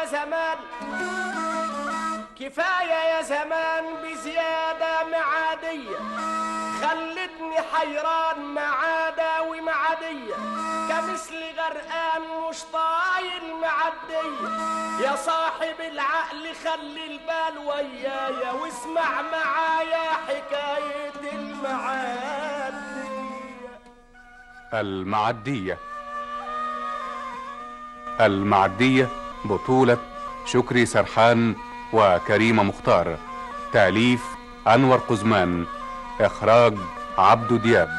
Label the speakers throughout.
Speaker 1: زمان كفاية يا زمان بزيادة معادية خلتني حيران معادة ومعادية كمثل غرقان مش طايل معدية يا صاحب العقل خلي البال ويايا واسمع معايا حكاية المعادية
Speaker 2: المعدية المعدية بطولة شكري سرحان وكريمة مختار تأليف أنور قزمان إخراج عبدو دياب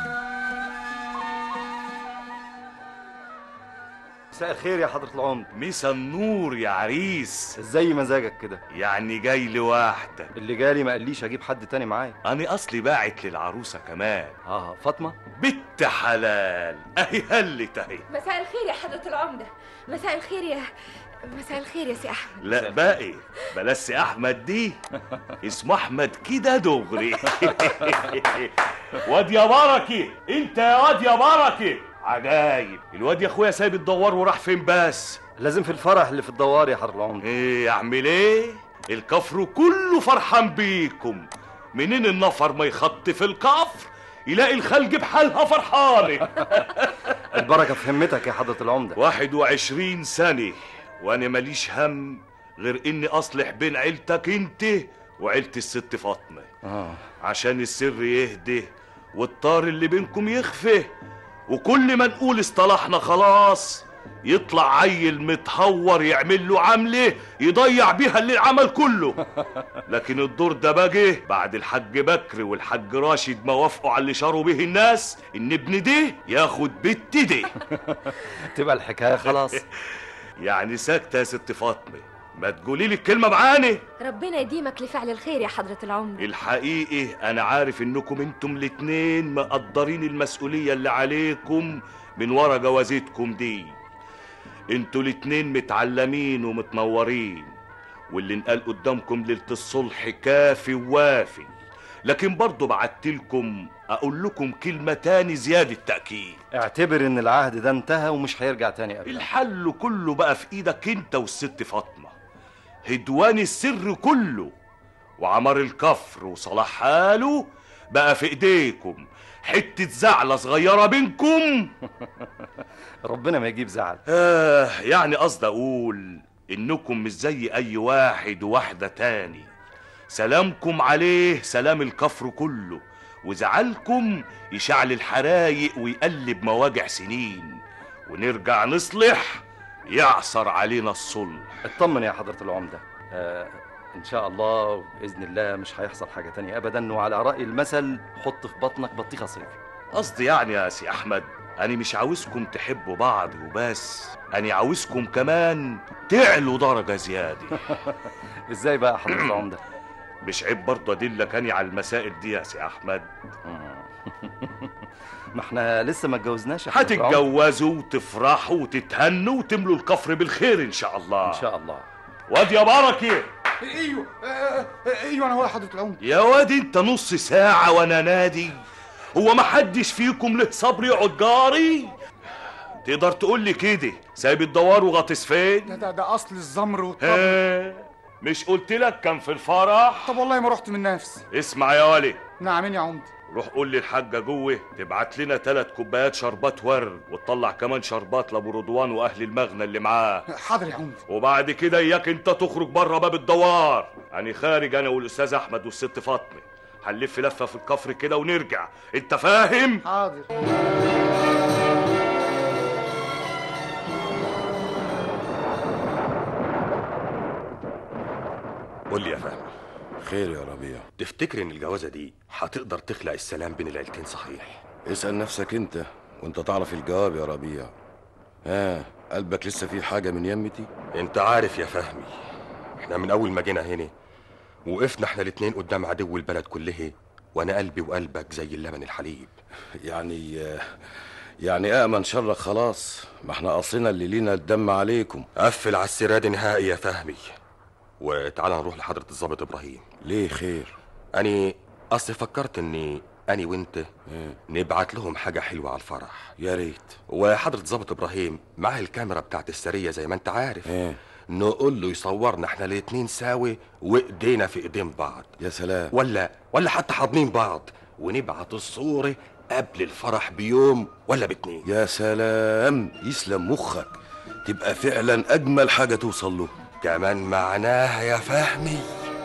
Speaker 3: مساء الخير يا حضرة العمد
Speaker 4: مسا النور يا عريس
Speaker 3: ازاي مزاجك كده
Speaker 4: يعني جاي لوحدك
Speaker 3: اللي جالي ما قاليش اجيب حد تاني معايا
Speaker 4: انا اصلي باعت للعروسه كمان
Speaker 3: اه فاطمه
Speaker 4: بنت حلال اهي هلت اهي
Speaker 5: مساء الخير يا حضرة العمدة مساء الخير يا مساء الخير يا سي أحمد
Speaker 4: لا باقي بلاش سي احمد دي اسمه احمد كده دغري واد يا بركه انت يا واد يا بركه عجايب الواد يا اخويا سايب الدوار وراح فين بس
Speaker 3: لازم في الفرح اللي في الدوار يا حضرة العمد
Speaker 4: ايه اعمل ايه الكفر كله فرحان بيكم منين النفر ما يخط في الكفر يلاقي الخلج بحالها فرحانه
Speaker 3: البركة في همتك يا حضرة العمدة
Speaker 4: 21 سنة وانا ماليش هم غير اني اصلح بين عيلتك انت وعيلة الست فاطمة
Speaker 3: اه
Speaker 4: عشان السر يهدي والطار اللي بينكم يخفي وكل ما نقول اصطلحنا خلاص يطلع عيل متهور يعمل له عمله يضيع بيها اللي العمل كله لكن الدور ده بقى بعد الحاج بكر والحاج راشد ما وافقوا على اللي شاروا به الناس ان ابن ده ياخد بنت ده
Speaker 3: تبقى الحكاية خلاص
Speaker 4: يعني ساكتة يا ست فاطمة ما تقولي لي الكلمة معاني
Speaker 5: ربنا يديمك لفعل الخير يا حضرة العمدة
Speaker 4: الحقيقي انا عارف انكم انتم الاتنين مقدرين المسؤولية اللي عليكم من ورا جوازتكم دي انتوا الاتنين متعلمين ومتنورين واللي انقال قدامكم ليلة الصلح كافي ووافي لكن برضه بعتلكم اقول لكم كلمة تاني زيادة تأكيد
Speaker 3: اعتبر ان العهد ده انتهى ومش هيرجع تاني ابدا
Speaker 4: الحل كله بقى في ايدك انت والست فاطمة هدوان السر كله وعمر الكفر وصلاح حاله بقى في ايديكم حتة زعلة صغيرة بينكم
Speaker 3: ربنا ما يجيب زعل
Speaker 4: آه يعني قصدي اقول انكم مش زي اي واحد وواحدة تاني سلامكم عليه سلام الكفر كله وزعلكم يشعل الحرايق ويقلب مواجع سنين ونرجع نصلح يعصر علينا الصلح
Speaker 3: اطمن يا حضرة العمدة آه ان شاء الله باذن الله مش هيحصل حاجة تانية ابدا وعلى رأي المثل حط في بطنك بطيخة صيف
Speaker 4: قصدي يعني يا سي احمد انا مش عاوزكم تحبوا بعض وبس انا عاوزكم كمان تعلوا درجة زيادة
Speaker 3: ازاي بقى يا حضرة العمدة
Speaker 4: مش عيب برضه ادلك اني على المسائل دي يا سي احمد
Speaker 3: ما احنا لسه ما اتجوزناش يا حضرة العمدة
Speaker 4: هتتجوزوا وتفرحوا وتتهنوا وتملوا الكفر بالخير ان شاء الله
Speaker 3: ان شاء الله
Speaker 4: واد يا بركه
Speaker 6: ايوه آه، آه، ايوه انا هو يا حضرة العمدة
Speaker 4: يا واد انت نص ساعة وانا نادي هو ما حدش فيكم له صبر يقعد جاري تقدر تقول لي كده سايب الدوار وغاطس فين
Speaker 6: ده ده, ده اصل الزمر والطبل
Speaker 4: ها مش قلت لك كان في الفرح
Speaker 6: طب والله ما رحت من نفسي
Speaker 4: اسمع يا ولي
Speaker 6: نعمين يا عمدة
Speaker 4: روح قول للحاجة جوه تبعت لنا ثلاث كوبايات شربات ورد وتطلع كمان شربات لابو رضوان واهل المغنى اللي معاه
Speaker 6: حاضر يا عمدة
Speaker 4: وبعد كده اياك انت تخرج بره باب الدوار يعني خارج انا والاستاذ احمد والست فاطمه هنلف لفه في الكفر كده ونرجع انت فاهم
Speaker 6: حاضر
Speaker 7: قول لي يا فهمي
Speaker 8: خير يا ربيع
Speaker 7: تفتكر ان الجوازه دي هتقدر تخلق السلام بين العيلتين صحيح
Speaker 8: اسأل نفسك انت وانت تعرف الجواب يا ربيع ها قلبك لسه فيه حاجة من يمتي
Speaker 7: انت عارف يا فهمي احنا من اول ما جينا هنا وقفنا احنا الاتنين قدام عدو البلد كله وانا قلبي وقلبك زي اللبن الحليب
Speaker 8: يعني يعني أأمن شرك خلاص ما احنا قصينا اللي لينا الدم عليكم
Speaker 7: قفل على السراد نهائي يا فهمي وتعالى نروح لحضرة الضابط إبراهيم
Speaker 8: ليه خير
Speaker 7: أني أصل فكرت إني أني وأنت نبعت لهم حاجة حلوة على الفرح
Speaker 8: يا ريت
Speaker 7: وحضرة ضابط إبراهيم معاه الكاميرا بتاعت السرية زي ما أنت عارف
Speaker 8: ايه
Speaker 7: نقول له يصورنا احنا الاتنين ساوي وايدينا في ايدين بعض
Speaker 8: يا سلام
Speaker 7: ولا ولا حتى حاضنين بعض ونبعت الصورة قبل الفرح بيوم ولا باتنين
Speaker 8: يا سلام يسلم مخك تبقى فعلا اجمل حاجه توصل له
Speaker 7: كمان معناها يا فهمي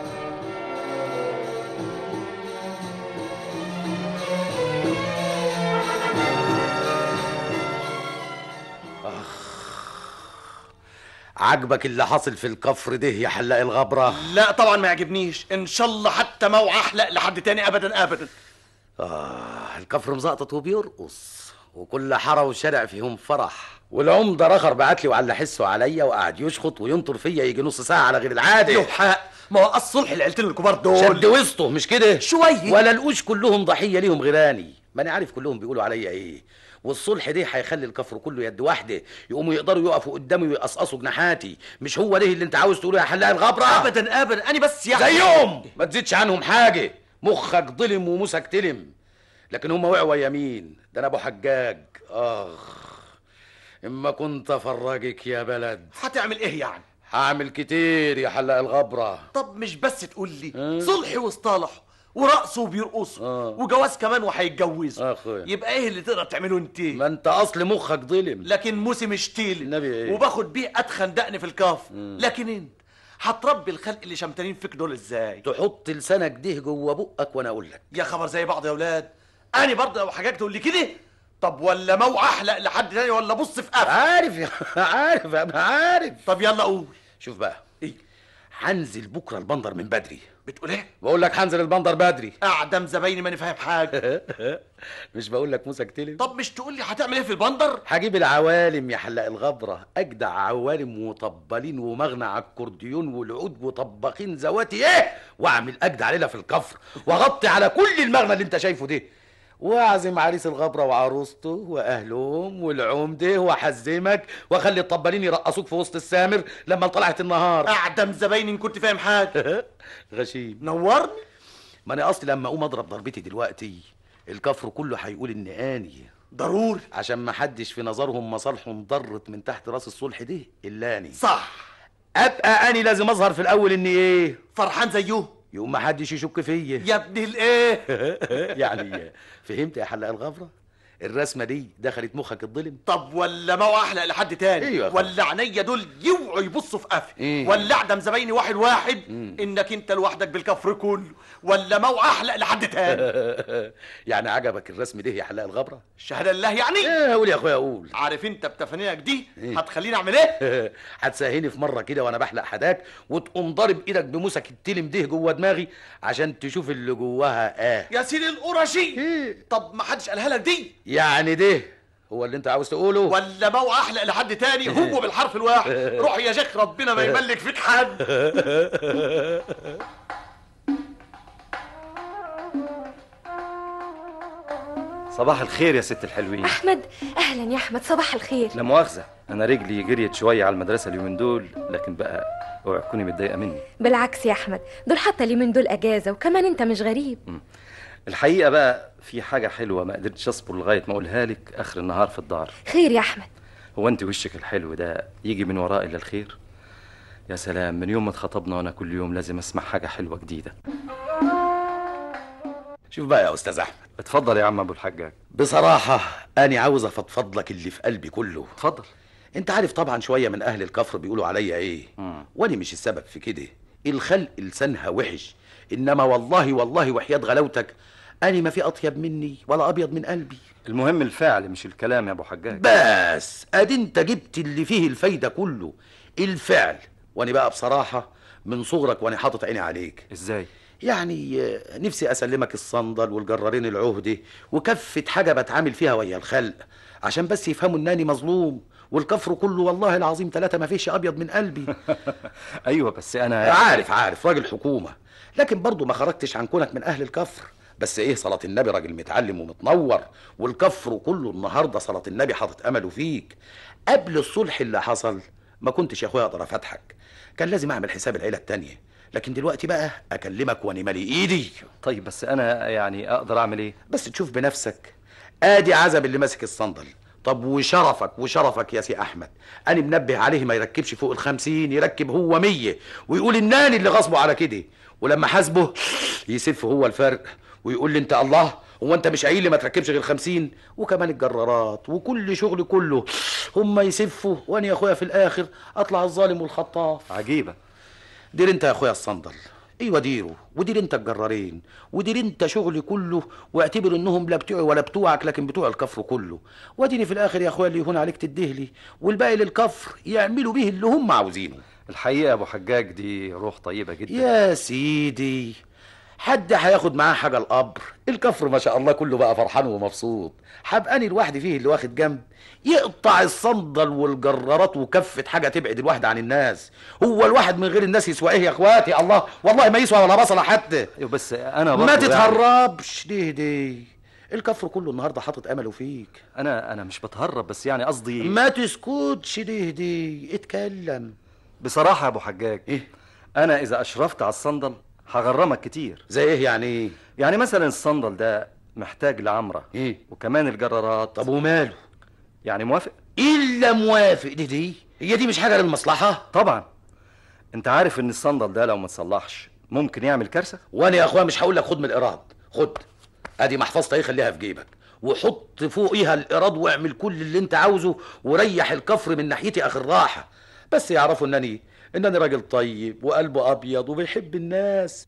Speaker 9: عجبك اللي حاصل في الكفر ده يا حلاق الغبرة
Speaker 1: لا طبعا ما يعجبنيش ان شاء الله حتى ما احلق لحد تاني ابدا ابدا
Speaker 9: آه الكفر مزقطط وبيرقص وكل حارة وشارع فيهم فرح والعمدة رخر بعت لي وعلى حسه عليا وقعد يشخط وينطر فيا يجي نص ساعة على غير العادة
Speaker 1: له حق ما هو الصلح العيلتين الكبار دول
Speaker 9: شد وسطه مش كده
Speaker 1: شوية.
Speaker 9: ولا لقوش كلهم ضحية ليهم غيراني ما انا عارف كلهم بيقولوا عليا ايه والصلح ده هيخلي الكفر كله يد واحدة يقوموا يقدروا يقفوا قدامي ويقصقصوا جناحاتي مش هو ده اللي انت عاوز تقوله يا حلاق الغبرة
Speaker 1: ابدا ابدا انا بس يعني
Speaker 9: زيهم ما تزيدش عنهم حاجة مخك ظلم وموسك تلم لكن هم وقعوا يمين ده انا ابو حجاج اخ اما كنت افرجك يا بلد
Speaker 1: هتعمل ايه يعني
Speaker 9: هعمل كتير يا حلاق الغبرة
Speaker 1: طب مش بس تقول لي صلحي واصطلحوا ورقصوا وبيرقصوا وجواز كمان وهيتجوزوا
Speaker 9: آه أخويا.
Speaker 1: يبقى ايه اللي تقدر تعمله انت
Speaker 9: ما انت اصل مخك ظلم
Speaker 1: لكن موسم شتيل
Speaker 9: النبي إيه؟
Speaker 1: وباخد بيه اتخن دقن في الكاف لكن انت هتربي الخلق اللي شمتانين فيك دول ازاي
Speaker 9: تحط لسانك ده جوه بقك وانا اقول لك
Speaker 1: يا خبر زي بعض يا ولاد انا برضه لو حاجات تقول لي كده طب ولا موع احلق لحد تاني ولا بص في قفا
Speaker 9: عارف يا عارف انا عارف
Speaker 1: طب يلا قول
Speaker 9: شوف بقى
Speaker 1: ايه
Speaker 9: هنزل بكره البندر من بدري
Speaker 1: بتقول ايه
Speaker 9: بقول لك هنزل البندر بدري
Speaker 1: اعدم زبايني ماني فاهم حاجه
Speaker 9: مش بقول لك موسى كتلم
Speaker 1: طب مش تقول لي هتعمل ايه في البندر
Speaker 9: هجيب العوالم يا حلاق الغبرة أجدع عوالم وطبالين ومغنى على الكورديون والعود وطباخين زواتي إيه وأعمل أجدع ليلة في الكفر وأغطي على كل المغنى اللي أنت شايفه ده واعزم عريس الغبرة وعروسته وأهلهم والعمدة وأحزمك وأخلي الطبالين يرقصوك في وسط السامر لما طلعت النهار
Speaker 1: اعدم زبايني ان كنت فاهم حاجه
Speaker 9: غشيم
Speaker 1: نورني
Speaker 9: ما أنا أصلي لما أقوم أضرب ضربتي دلوقتي الكفر كله هيقول إن آني
Speaker 1: ضروري
Speaker 9: عشان ما حدش في نظرهم مصالحهم ضرت من تحت راس الصلح ده الا اني
Speaker 1: صح
Speaker 9: ابقى اني لازم اظهر في الاول اني ايه
Speaker 1: فرحان زيهم
Speaker 9: يقوم ما حدش يشك فيا
Speaker 1: يا ابن الايه
Speaker 9: يعني فهمت يا حلاق الغفره الرسمه دي دخلت مخك الظلم
Speaker 1: طب ولا موع احلق لحد تاني
Speaker 9: أيوة يا أخويا.
Speaker 1: ولا عينيا دول يوعوا يبصوا في قفي
Speaker 9: إيه؟
Speaker 1: ولا اعدم زبايني واحد واحد انك انت لوحدك بالكفر كله ولا موع احلق لحد تاني
Speaker 9: يعني عجبك الرسم ده يا حلاق الغبره
Speaker 1: الشهاده لله يعني
Speaker 9: ايه قول يا اخويا قول
Speaker 1: عارف انت بتفانيك دي
Speaker 9: إيه؟
Speaker 1: هتخليني اعمل ايه
Speaker 9: هتساهيني في مره كده وانا بحلق حداك وتقوم ضارب ايدك بموسك التلم ده جوه دماغي عشان تشوف اللي جواها اه
Speaker 1: يا سيدي القرشي
Speaker 9: إيه؟
Speaker 1: طب ما حدش قالها لك دي
Speaker 9: يعني ده هو اللي انت عاوز تقوله
Speaker 1: ولا موع احلق لحد تاني هو بالحرف الواحد روح يا شيخ ربنا ما يملك فيك حد
Speaker 3: صباح الخير يا ست الحلوين
Speaker 5: احمد اهلا يا احمد صباح الخير
Speaker 3: لا مؤاخذة أنا رجلي جريت شوية على المدرسة اليومين دول لكن بقى اوعي تكوني متضايقة مني
Speaker 5: بالعكس يا احمد دول حتى اليومين دول اجازه وكمان انت مش غريب
Speaker 3: الحقيقة بقى في حاجة حلوة ما قدرتش أصبر لغاية ما أقولها لك آخر النهار في الدار
Speaker 5: خير يا احمد
Speaker 3: هو أنت وشك الحلو ده يجي من وراء إلا الخير يا سلام من يوم ما اتخطبنا وأنا كل يوم لازم أسمع حاجة حلوة جديدة
Speaker 9: شوف بقى يا استاذ احمد
Speaker 3: اتفضل يا عم أبو الحجاج
Speaker 9: بصراحة أنا عاوز أفضفض لك اللي في قلبي كله
Speaker 3: اتفضل
Speaker 9: أنت عارف طبعا شوية من أهل الكفر بيقولوا عليا إيه
Speaker 3: مم.
Speaker 9: وأنا مش السبب في كده الخلق لسانها وحش إنما والله والله وحياة غلاوتك أنا ما في أطيب مني ولا أبيض من قلبي
Speaker 3: المهم الفعل مش الكلام يا أبو حجاج
Speaker 9: بس أدي أنت جبت اللي فيه الفايدة كله الفعل وأنا بقى بصراحة من صغرك وأنا حاطط عيني عليك
Speaker 3: إزاي
Speaker 9: يعني آه، نفسي اسلمك الصندل والجرارين العهدة وكفة حاجة بتعامل فيها ويا الخلق عشان بس يفهموا انني مظلوم والكفر كله والله العظيم ثلاثة ما فيش ابيض من قلبي
Speaker 3: أيوة بس أنا
Speaker 9: عارف عارف راجل حكومة لكن برضو ما خرجتش عن كونك من اهل الكفر بس ايه صلاة النبي راجل متعلم ومتنور والكفر كله النهاردة صلاة النبي حاطط امله فيك قبل الصلح اللي حصل ما كنتش يا اخويا اقدر افتحك كان لازم اعمل حساب العيلة التانية لكن دلوقتي بقى اكلمك وانا مالي ايدي
Speaker 3: طيب بس أنا يعني أقدر أعمل إيه
Speaker 9: بس تشوف بنفسك ادي عزب اللي ماسك الصندل طب وشرفك وشرفك يا سي احمد انا منبه عليه ما يركبش فوق الخمسين يركب هو مية ويقول الناني اللي غصبه على كده ولما حاسبه يسف هو الفرق ويقول لي انت الله هو انت مش قايل لي ما تركبش غير خمسين وكمان الجرارات وكل شغل كله هم يسفوا وانا يا اخويا في الاخر اطلع الظالم والخطاف
Speaker 3: عجيبه
Speaker 9: دير انت يا اخويا الصندل ايوه ديره ودير انت الجرارين ودير انت شغلي كله واعتبر انهم لا بتوعي ولا بتوعك لكن بتوع الكفر كله واديني في الاخر يا اخويا اللي يهون عليك تدهلي والباقي للكفر يعملوا به اللي هم عاوزينه
Speaker 3: الحقيقه يا ابو حجاج دي روح طيبه جدا
Speaker 9: يا سيدي حد هياخد معاه حاجه القبر الكفر ما شاء الله كله بقى فرحان ومبسوط حبقاني لوحدي فيه اللي واخد جنب يقطع الصندل والجرارات وكفة حاجة تبعد الواحد عن الناس هو الواحد من غير الناس يسوى ايه يا اخواتي الله والله ما يسوى ولا بصلة حتى
Speaker 3: ايوه بس انا
Speaker 9: ما
Speaker 3: برضه يعني-
Speaker 9: تتهربش دي دي الكفر كله النهارده حاطط امله فيك
Speaker 3: انا انا مش بتهرب بس يعني قصدي
Speaker 9: ما تسكتش دي دي اتكلم
Speaker 3: بصراحه يا ابو حجاج
Speaker 9: ايه
Speaker 3: انا اذا اشرفت على الصندل هغرمك كتير
Speaker 9: زي ايه يعني ايه
Speaker 3: يعني مثلا الصندل ده محتاج لعمره
Speaker 9: ايه
Speaker 3: وكمان الجرارات
Speaker 9: طب وماله
Speaker 3: يعني موافق
Speaker 9: الا موافق دي دي هي دي مش حاجه للمصلحه
Speaker 3: طبعا انت عارف ان الصندل ده لو ما تصلحش ممكن يعمل كارثه
Speaker 9: وانا يا اخويا مش هقول لك خد من الايراد خد ادي محفظتي اهي خليها في جيبك وحط فوقيها الايراد واعمل كل اللي انت عاوزه وريح الكفر من ناحيتي اخر راحه بس يعرفوا انني انني راجل طيب وقلبه ابيض وبيحب الناس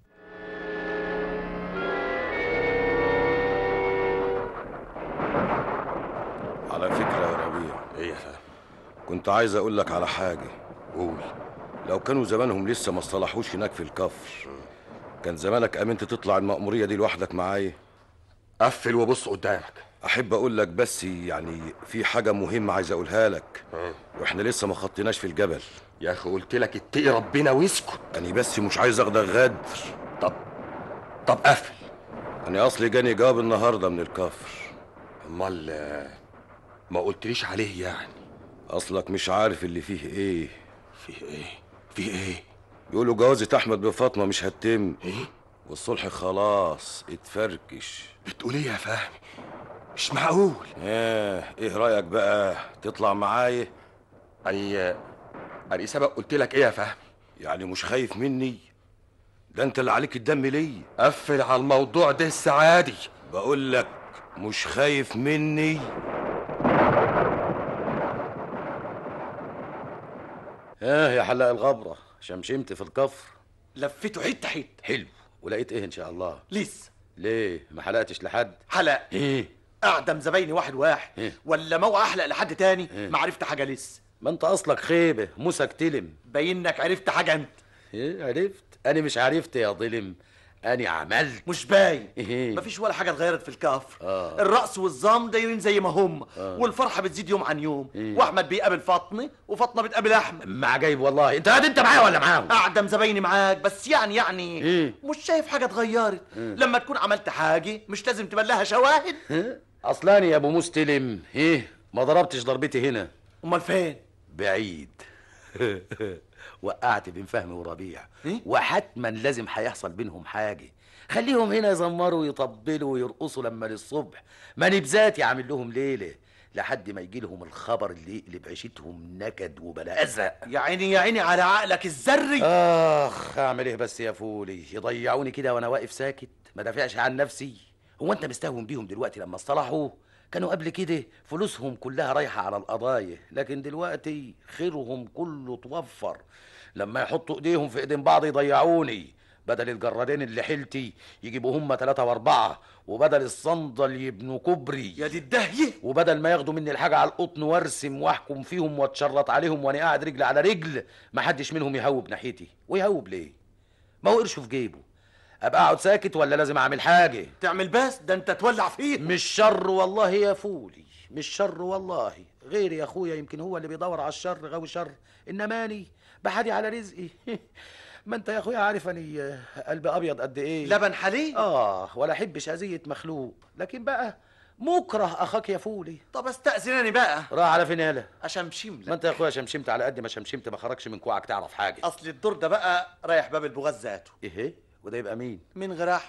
Speaker 8: على فكرة يا ربيع
Speaker 7: ايه يا فهم
Speaker 8: كنت عايز اقول لك على حاجة
Speaker 7: قول
Speaker 8: لو كانوا زمانهم لسه ما اصطلحوش هناك في الكفر كان زمانك امنت تطلع المأمورية دي لوحدك معايا
Speaker 7: قفل وبص قدامك
Speaker 8: احب اقول لك بس يعني في حاجة مهمة عايز اقولها لك واحنا لسه ما خطيناش في الجبل
Speaker 7: يا اخي قلت لك اتقي ربنا واسكت
Speaker 8: انا بس مش عايز اخدك غدر
Speaker 7: طب طب قفل
Speaker 8: انا اصلي جاني جواب النهارده من الكفر
Speaker 7: امال آه، ما قلتليش عليه يعني
Speaker 8: اصلك مش عارف اللي فيه ايه
Speaker 7: فيه ايه فيه ايه
Speaker 8: بيقولوا جوازة احمد بفاطمة مش هتتم
Speaker 7: ايه
Speaker 8: والصلح خلاص اتفركش
Speaker 7: بتقول ايه يا فهمي مش معقول
Speaker 8: ايه ايه رايك بقى تطلع معايا
Speaker 7: انا انا سبق قلت لك ايه يا فهمي
Speaker 8: يعني مش خايف مني ده انت اللي عليك الدم ليا
Speaker 7: قفل على الموضوع ده السعادي
Speaker 8: بقول لك مش خايف مني
Speaker 9: اه يا حلاق الغبره شمشمت في الكفر
Speaker 1: لفيته حته حته
Speaker 9: حلو ولقيت ايه ان شاء الله
Speaker 1: لسه
Speaker 9: ليه ما حلقتش لحد
Speaker 1: حلق
Speaker 9: ايه
Speaker 1: اعدم زبايني واحد واحد
Speaker 9: إيه؟
Speaker 1: ولا موقع احلق لحد تاني
Speaker 9: إيه؟
Speaker 1: ما عرفت حاجه لسه
Speaker 9: ما انت اصلك خيبه موسك تلم
Speaker 1: باينك عرفت حاجه انت
Speaker 9: ايه عرفت انا مش عرفت يا ظلم انا عملت
Speaker 1: مش باين
Speaker 9: إيه؟
Speaker 1: مفيش ولا حاجه اتغيرت في الكفر
Speaker 9: آه.
Speaker 1: الرقص والزام دايرين زي ما هم والفرحه بتزيد يوم عن يوم
Speaker 9: إيه؟
Speaker 1: واحمد بيقابل فاطمه وفاطمه بتقابل احمد
Speaker 9: مع جايب والله انت قاعد انت معايا ولا معاهم
Speaker 1: اعدم زبايني معاك بس يعني يعني
Speaker 9: إيه؟
Speaker 1: مش شايف حاجه اتغيرت لما تكون عملت حاجه مش لازم تبان لها شواهد
Speaker 9: اصلاني يا ابو مستلم ايه ما ضربتش ضربتي هنا
Speaker 1: امال فين
Speaker 9: بعيد وقعت بين فهمي وربيع
Speaker 1: إيه؟
Speaker 9: وحتما لازم هيحصل بينهم حاجه خليهم هنا يزمروا ويطبلوا ويرقصوا لما للصبح ما نبذات يعمل لهم ليله لحد ما يجي لهم الخبر اللي يقلب عيشتهم نكد وبلا ازرق
Speaker 1: يا عيني يا عيني على عقلك الذري
Speaker 9: اخ اعمل ايه بس يا فولي يضيعوني كده وانا واقف ساكت ما دافعش عن نفسي هو انت مستهون بيهم دلوقتي لما اصطلحوا كانوا قبل كده فلوسهم كلها رايحة على القضايا لكن دلوقتي خيرهم كله توفر لما يحطوا ايديهم في ايدين بعض يضيعوني بدل الجرادين اللي حيلتي يجيبوا هم ثلاثة واربعة وبدل الصندل يبنوا كوبري
Speaker 1: يا دي الدهيه
Speaker 9: وبدل ما ياخدوا مني الحاجة على القطن وارسم واحكم فيهم واتشرط عليهم وانا قاعد رجل على رجل ما حدش منهم يهوب ناحيتي ويهوب ليه ما هو قرشه في جيبه ابقى اقعد ساكت ولا لازم اعمل حاجة
Speaker 1: تعمل بس ده انت تولع فيه
Speaker 9: مش شر والله يا فولي مش شر والله غيري يا اخويا يمكن هو اللي بيدور على الشر غاوي شر انماني بحدي على رزقي ما انت يا اخويا عارف اني قلبي ابيض قد ايه
Speaker 1: لبن حليب
Speaker 9: اه ولا احبش اذيه مخلوق لكن بقى مكره اخاك يا فولي
Speaker 1: طب استأذنني بقى
Speaker 9: راح على فين يالا
Speaker 1: اشمشم
Speaker 9: ما
Speaker 1: لك
Speaker 9: انت يا اخويا شمشمت على قد ما شمشمت ما خرجش من كوعك تعرف حاجه
Speaker 1: اصل الدور ده بقى رايح باب البغاز ذاته
Speaker 9: ايه وده يبقى مين
Speaker 1: من غير احمد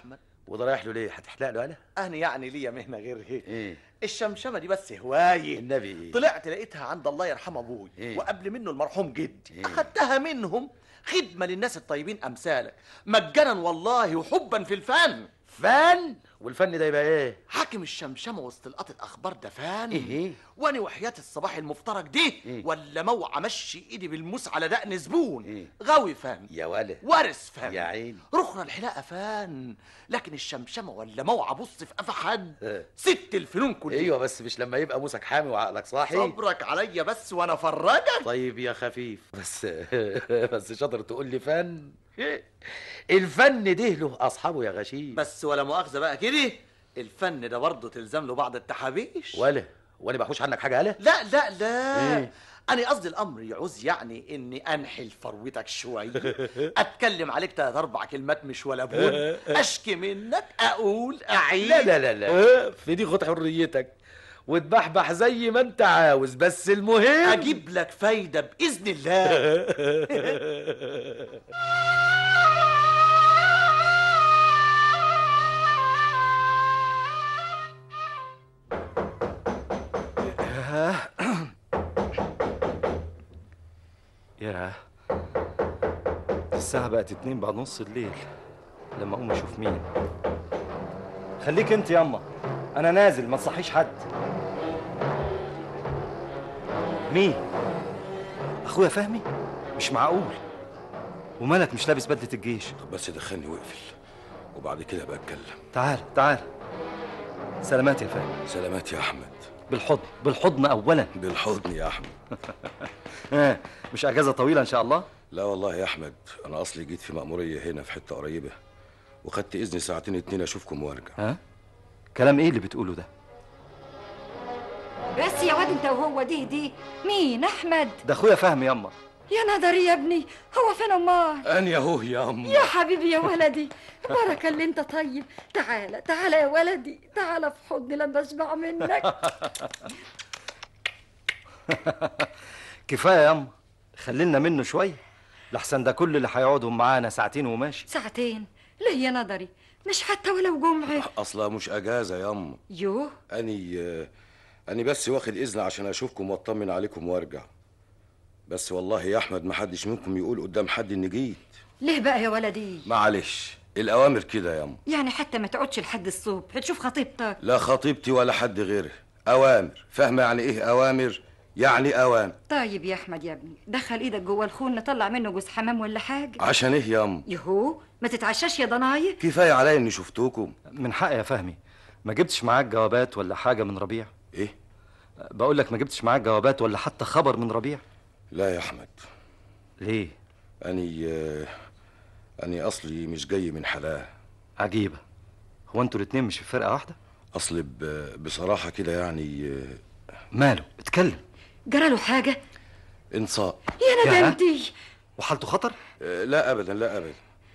Speaker 9: وده رايح له ليه هتحلق له انا
Speaker 1: انا يعني ليا مهنه غير هيك
Speaker 9: ايه
Speaker 1: الشمشمه دي بس هوايه
Speaker 9: النبي ايه
Speaker 1: طلعت لقيتها عند الله يرحم ابوي
Speaker 9: إيه؟
Speaker 1: وقبل منه المرحوم جدي
Speaker 9: إيه؟
Speaker 1: اخدتها منهم خدمه للناس الطيبين امثالك مجانا والله وحبا في الفن
Speaker 9: فن والفن ده يبقى ايه
Speaker 1: حاكم الشمشمه وسط القط الاخبار ده فن
Speaker 9: ايه
Speaker 1: وانا وحياة الصباح المفترج دي
Speaker 9: إيه؟
Speaker 1: ولا موعى مشي ايدي بالموس على دقن زبون
Speaker 9: إيه؟
Speaker 1: غاوي فن
Speaker 9: يا ولا
Speaker 1: وارث فن
Speaker 9: يا عيني
Speaker 1: رخرة الحلاقة فن لكن الشمشمة ولا موعى بص في قفا حد
Speaker 9: إيه.
Speaker 1: ست الفنون كلها
Speaker 9: ايوه بس مش لما يبقى موسك حامي وعقلك صاحي
Speaker 1: صبرك عليا بس وانا فرجك
Speaker 9: طيب يا خفيف بس بس شاطر تقول لي فن الفن ده له اصحابه يا غشيم
Speaker 1: بس ولا مؤاخذة بقى كده الفن ده برضه تلزم له بعض التحابيش
Speaker 9: ولا ولا بحوش عنك حاجه هلا
Speaker 1: لا لا لا
Speaker 9: إيه؟
Speaker 1: انا قصدي الامر يعوز يعني اني انحل فروتك شويه اتكلم عليك تلات اربع كلمات مش ولا بون اشكي منك اقول اعيد
Speaker 9: لا لا لا لا في دي خد حريتك وتبحبح زي ما انت عاوز بس المهم
Speaker 1: اجيب لك فايده باذن الله
Speaker 3: ياه الساعة بقت اتنين بعد نص الليل لما اقوم اشوف مين خليك انت ياما انا نازل ما تصحيش حد مين اخويا فهمي مش معقول ومالك مش لابس بدلة الجيش
Speaker 8: طب بس دخلني واقفل وبعد كده بقى اتكلم
Speaker 3: تعال تعال سلامات يا فهمي
Speaker 8: سلامات يا احمد
Speaker 3: بالحضن بالحضن اولا
Speaker 8: بالحضن يا احمد
Speaker 3: آه، مش اجازة طويلة ان شاء الله
Speaker 8: لا والله يا احمد انا اصلي جيت في مأمورية هنا في حتة قريبة وخدت اذن ساعتين اتنين اشوفكم وارجع
Speaker 3: ها كلام ايه اللي بتقوله ده
Speaker 10: بس يا واد انت وهو دي دي مين احمد
Speaker 3: ده اخويا فهمي ياما
Speaker 10: يا نظري يا ابني هو فين امال
Speaker 8: انا اهو يا ام
Speaker 10: يا حبيبي يا ولدي بارك اللي انت طيب تعالى تعالى يا ولدي تعالى في حضني لما اشبع منك
Speaker 3: كفايه ياما خلينا منه شويه لحسن ده كل اللي هيقعدهم معانا ساعتين وماشي
Speaker 10: ساعتين ليه يا نظري مش حتى ولو جمعة
Speaker 8: اصلا مش اجازة يا ام
Speaker 10: يوه
Speaker 8: اني اني بس واخد اذن عشان اشوفكم واطمن عليكم وارجع بس والله يا احمد ما حدش منكم يقول قدام حد اني جيت
Speaker 10: ليه بقى يا ولدي
Speaker 8: معلش الاوامر كده يا ام
Speaker 10: يعني حتى ما تقعدش لحد الصبح تشوف خطيبتك
Speaker 8: لا خطيبتي ولا حد غيره اوامر فاهمه يعني ايه اوامر يعني اوامر
Speaker 10: طيب يا احمد يا ابني دخل ايدك جوه الخون نطلع منه جوز حمام ولا حاجه
Speaker 8: عشان ايه يا ام
Speaker 10: يهو ما تتعشاش يا ضنايا
Speaker 8: كفايه عليا اني شفتكم
Speaker 3: من حقي يا فهمي ما جبتش معاك جوابات ولا حاجه من ربيع
Speaker 8: ايه
Speaker 3: بقول لك ما جبتش معاك جوابات ولا حتى خبر من ربيع
Speaker 8: لا يا احمد
Speaker 3: ليه
Speaker 8: اني آه، اني اصلي مش جاي من حلاه
Speaker 3: عجيبه هو انتوا الاتنين مش في فرقه واحده
Speaker 8: اصل ب- بصراحه كده يعني آه،
Speaker 3: ماله اتكلم
Speaker 10: جرى له حاجه
Speaker 8: انصاء
Speaker 10: يا
Speaker 3: يا.
Speaker 10: ندمتي
Speaker 3: وحالته خطر
Speaker 8: آه، لا ابدا لا ابدا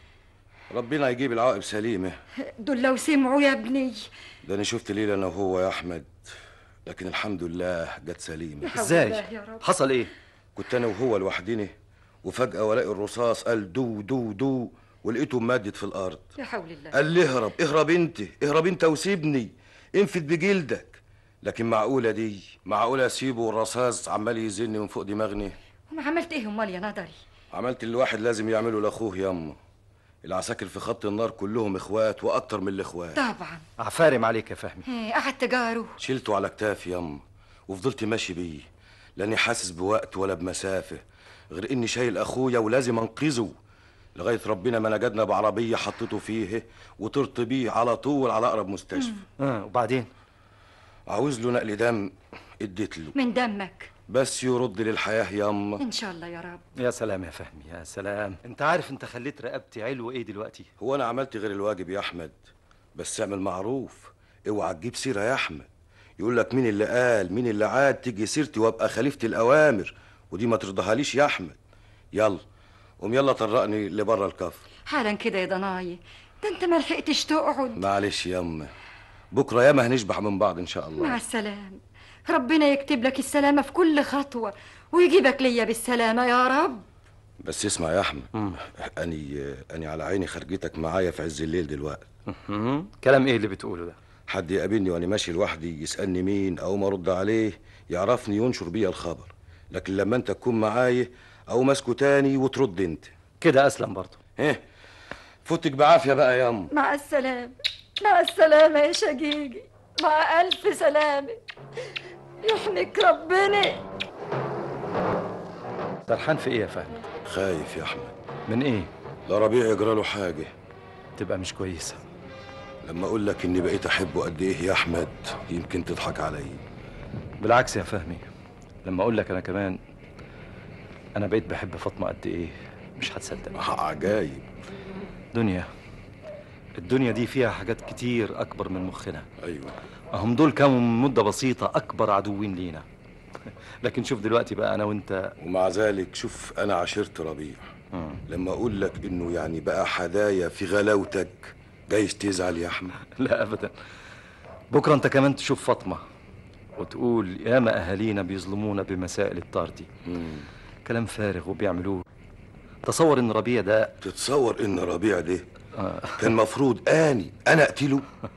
Speaker 8: ربنا يجيب العواقب سليمه
Speaker 10: دول لو سمعوا يا ابني
Speaker 8: ده انا شفت ليله انا وهو يا احمد لكن الحمد لله جت سليمه
Speaker 10: حول
Speaker 3: ازاي
Speaker 10: الله يا رب.
Speaker 3: حصل ايه
Speaker 8: كنت انا وهو لوحدنا وفجاه والاقي الرصاص قال دو دو دو ولقيته مادد في الارض
Speaker 10: يا حول الله
Speaker 8: قال لي اهرب اهرب انت اهرب انت وسيبني انفد بجلدك لكن معقوله دي معقوله اسيبه والرصاص عمال يزن من فوق دماغني
Speaker 10: وما عملت ايه امال يا نظري
Speaker 8: عملت اللي الواحد لازم يعمله لاخوه ياما العساكر في خط النار كلهم اخوات واكتر من الاخوات
Speaker 10: طبعا
Speaker 3: عفارم عليك يا فهمي
Speaker 10: إيه، قعدت جاره
Speaker 8: شلته على كتافي ياما وفضلت ماشي بيه لاني حاسس بوقت ولا بمسافه غير اني شايل اخويا ولازم انقذه لغايه ربنا ما نجدنا بعربيه حطيته فيه وطرت بيه على طول على اقرب مستشفى
Speaker 3: اه وبعدين
Speaker 8: عاوز له نقل دم اديت له
Speaker 10: من دمك
Speaker 8: بس يرد للحياه ياما
Speaker 10: ان شاء الله يا رب
Speaker 3: يا سلام يا فهمي يا سلام انت عارف انت خليت رقبتي علو ايه دلوقتي
Speaker 8: هو انا عملت غير الواجب يا احمد بس اعمل معروف اوعى تجيب سيره يا احمد يقول لك مين اللي قال مين اللي عاد تيجي سيرتي وابقى خليفه الاوامر ودي ما ترضاهاليش يا احمد يلا قوم يلا طرقني لبره الكفر
Speaker 10: حالا كده يا ضنايا ده انت ما لحقتش تقعد
Speaker 8: معلش ياما بكره ياما هنشبح من بعض ان شاء
Speaker 10: مع
Speaker 8: الله
Speaker 10: السلامه ربنا يكتب لك السلامه في كل خطوه ويجيبك ليا بالسلامه يا رب
Speaker 8: بس اسمع يا احمد اني اني على عيني خرجتك معايا في عز الليل دلوقتي
Speaker 3: مم. كلام ايه اللي بتقوله ده
Speaker 8: حد يقابلني وانا ماشي لوحدي يسالني مين او ما ارد عليه يعرفني ينشر بيا الخبر لكن لما انت تكون معايا او ماسكه تاني وترد انت
Speaker 3: كده اسلم برضه
Speaker 8: ايه فوتك بعافيه بقى يا ام
Speaker 10: مع السلامة مع السلامة يا شقيقي مع ألف سلامة يحميك ربنا
Speaker 3: سرحان في ايه يا فهمي
Speaker 8: خايف يا احمد
Speaker 3: من ايه
Speaker 8: لا ربيع يجرى له حاجه
Speaker 3: تبقى مش كويسه
Speaker 8: لما اقول لك اني بقيت احبه قد ايه يا احمد يمكن تضحك عليا
Speaker 3: بالعكس يا فهمي لما اقول لك انا كمان انا بقيت بحب فاطمه قد ايه مش هتصدق
Speaker 8: عجايب
Speaker 3: دنيا الدنيا دي فيها حاجات كتير اكبر من مخنا
Speaker 8: ايوه
Speaker 3: هم دول كانوا من مده بسيطه اكبر عدوين لينا لكن شوف دلوقتي بقى انا وانت
Speaker 8: ومع ذلك شوف انا عشرت ربيع لما اقول لك انه يعني بقى حدايا في غلاوتك جايز تزعل يا احمد
Speaker 3: لا ابدا بكره انت كمان تشوف فاطمه وتقول ياما اهالينا بيظلمونا بمسائل الطار دي كلام فارغ وبيعملوه تصور ان ربيع ده
Speaker 8: تتصور ان ربيع ده كان مفروض اني انا اقتله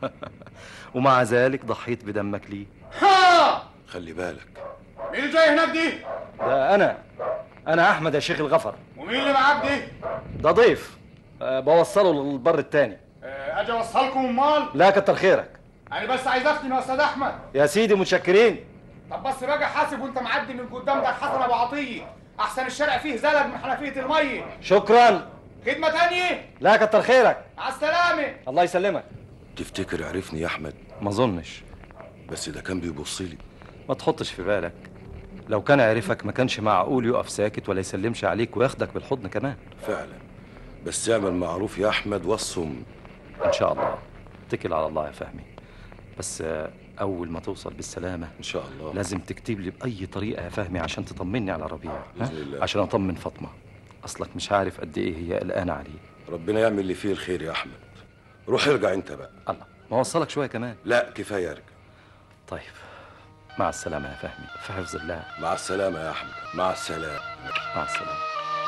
Speaker 3: ومع ذلك ضحيت بدمك ليه
Speaker 6: ها
Speaker 8: خلي بالك
Speaker 6: مين اللي جاي هناك دي
Speaker 3: ده انا انا احمد يا شيخ الغفر
Speaker 6: ومين اللي معاك دي
Speaker 3: ده ضيف أه بوصله للبر التاني
Speaker 6: آه، اجي اوصلكم امال
Speaker 3: لا كتر خيرك
Speaker 6: انا بس عايز افتن يا استاذ احمد
Speaker 3: يا سيدي متشكرين
Speaker 6: طب بس بقى حاسب وانت معدي من قدام ده حسن ابو عطيه احسن الشارع فيه زلج من حنفيه الميه
Speaker 3: شكرا
Speaker 6: خدمه تانية
Speaker 3: لا كتر خيرك
Speaker 6: مع السلامه
Speaker 3: الله يسلمك
Speaker 8: تفتكر عرفني يا احمد
Speaker 3: ما اظنش
Speaker 8: بس ده كان بيبص لي
Speaker 3: ما تحطش في بالك لو كان عرفك ما كانش معقول يقف ساكت ولا يسلمش عليك وياخدك بالحضن كمان
Speaker 8: فعلا بس اعمل معروف يا احمد وصم
Speaker 3: ان شاء الله اتكل على الله يا فهمي بس آه، اول ما توصل بالسلامه
Speaker 8: ان شاء الله
Speaker 3: لازم تكتب لي باي طريقه يا فهمي عشان تطمني على ربيع ها؟
Speaker 8: بإذن الله.
Speaker 3: عشان اطمن فاطمه اصلك مش عارف قد ايه هي قلقانه عليه
Speaker 8: ربنا يعمل اللي فيه الخير يا احمد روح ارجع انت بقى
Speaker 3: الله ما وصلك شويه كمان
Speaker 8: لا كفايه ارجع
Speaker 3: طيب مع السلامه يا فهمي في حفظ الله
Speaker 8: مع السلامه يا احمد مع السلامه
Speaker 3: مع السلامه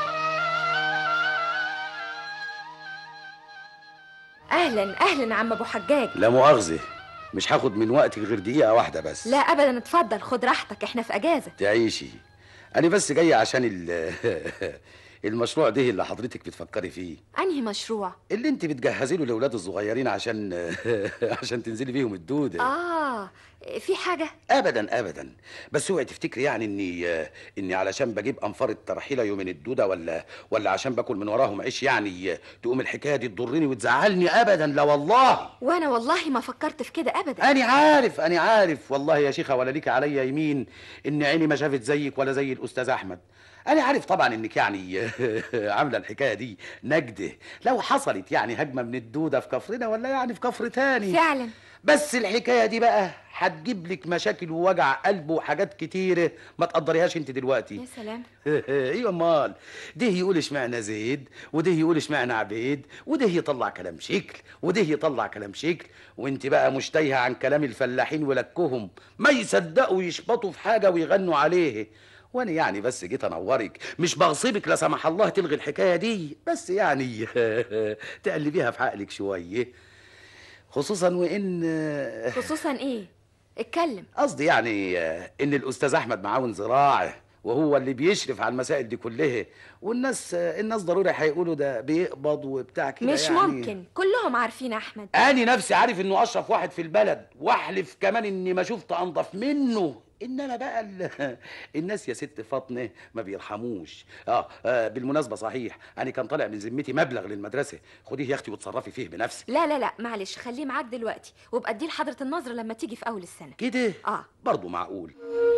Speaker 5: اهلا اهلا عم ابو حجاج
Speaker 9: لا مؤاخذة مش هاخد من وقتك غير دقيقة واحدة بس
Speaker 5: لا ابدا اتفضل خد راحتك احنا في اجازه
Speaker 9: تعيشي أنا بس جاي عشان ال المشروع ده اللي حضرتك بتفكري فيه
Speaker 5: انهي مشروع
Speaker 9: اللي انت بتجهزي له الاولاد الصغيرين عشان عشان تنزلي بيهم الدودة
Speaker 5: اه في حاجه
Speaker 9: ابدا ابدا بس اوعي تفتكري يعني اني اني علشان بجيب انفار الترحيله يومين الدوده ولا ولا عشان باكل من وراهم عيش يعني تقوم الحكايه دي تضرني وتزعلني ابدا لا والله
Speaker 5: وانا والله ما فكرت في كده ابدا
Speaker 9: أنا عارف أنا عارف والله يا شيخة ولا ليك عليا يمين إن عيني ما شافت زيك ولا زي الأستاذ أحمد أنا عارف طبعا إنك يعني عاملة الحكاية دي نجدة لو حصلت يعني هجمة من الدودة في كفرنا ولا يعني في كفر تاني
Speaker 5: فعلا
Speaker 9: بس الحكاية دي بقى هتجيب لك مشاكل ووجع قلب وحاجات كتيرة ما تقدريهاش انت دلوقتي
Speaker 5: يا سلام
Speaker 9: ايه امال ده يقول اشمعنى زيد وده يقول اشمعنى عبيد وده يطلع كلام شكل وده يطلع كلام شكل وانت بقى مش تايهه عن كلام الفلاحين ولكهم ما يصدقوا يشبطوا في حاجه ويغنوا عليه وانا يعني بس جيت انورك مش بغصبك لا سمح الله تلغي الحكايه دي بس يعني تقلبيها في عقلك شويه خصوصا وان
Speaker 5: خصوصا ايه اتكلم
Speaker 9: قصدي يعني آه، ان الاستاذ احمد معاون زراعي وهو اللي بيشرف على المسائل دي كلها والناس آه، الناس ضروري هيقولوا ده بيقبض وبتاع كده
Speaker 5: مش
Speaker 9: يعني.
Speaker 5: ممكن كلهم عارفين احمد
Speaker 9: اني نفسي عارف انه اشرف واحد في البلد واحلف كمان اني ما شفت انضف منه انما بقى ال... الناس يا ست فاطمه ما بيرحموش آه, اه بالمناسبه صحيح انا كان طالع من ذمتي مبلغ للمدرسه خديه يا اختي وتصرفي فيه بنفسك
Speaker 5: لا لا لا معلش خليه معاك دلوقتي وابقى اديه لحضره النظر لما تيجي في اول السنه
Speaker 9: كده
Speaker 5: اه
Speaker 9: برضه معقول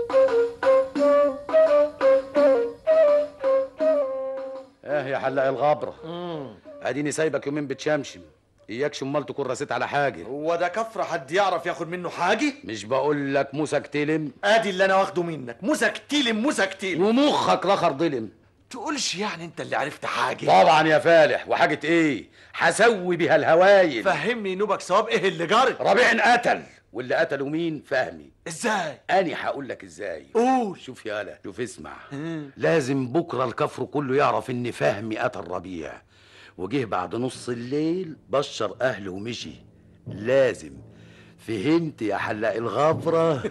Speaker 9: اه يا حلاق الغبره اديني سايبك يومين بتشمشم اياكش امال تكون رسيت على حاجه
Speaker 1: هو ده كفر حد يعرف ياخد منه حاجه
Speaker 9: مش بقول لك موسى كتلم
Speaker 1: ادي اللي انا واخده منك موسى كتيلم موسى كتيلم
Speaker 9: ومخك رخر ضلم
Speaker 1: تقولش يعني انت اللي عرفت حاجه
Speaker 9: طبعا يا فالح وحاجه ايه هسوي بيها الهوايل
Speaker 1: فهمني نوبك ثواب ايه اللي جرى
Speaker 9: ربيع قتل واللي قتله مين فهمي
Speaker 1: ازاي
Speaker 9: اني هقول لك ازاي
Speaker 1: قول
Speaker 9: شوف يالا شوف اسمع لازم بكره الكفر كله يعرف ان فهمي قتل ربيع وجه بعد نص الليل بشر اهله ومشي لازم فهمت يا حلاق الغفرة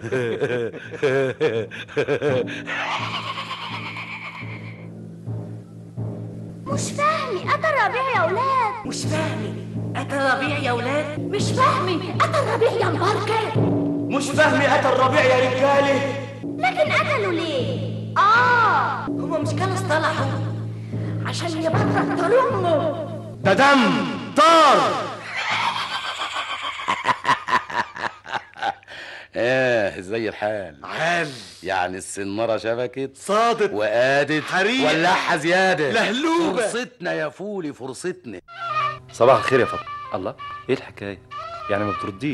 Speaker 11: مش فاهمي قتل ربيع يا ولاد
Speaker 12: مش فاهمي قتل ربيع يا ولاد
Speaker 11: مش فاهمي قتل ربيع يا مباركة
Speaker 12: مش فاهمي قتل ربيع يا رجاله
Speaker 11: لكن قتلوا ليه؟ آه
Speaker 12: هما مش كانوا اصطلحوا
Speaker 11: عشان يبرر طار أمه
Speaker 9: ده دم طار اه زي الحال
Speaker 1: عال
Speaker 9: يعني السنارة شبكت
Speaker 1: صادت
Speaker 9: وقادت
Speaker 1: حريق.
Speaker 9: ولعها زيادة
Speaker 1: لهلوبة.
Speaker 9: فرصتنا يا فولي فرصتنا
Speaker 3: صباح الخير يا فاطمه الله ايه الحكايه يعني ما بترديش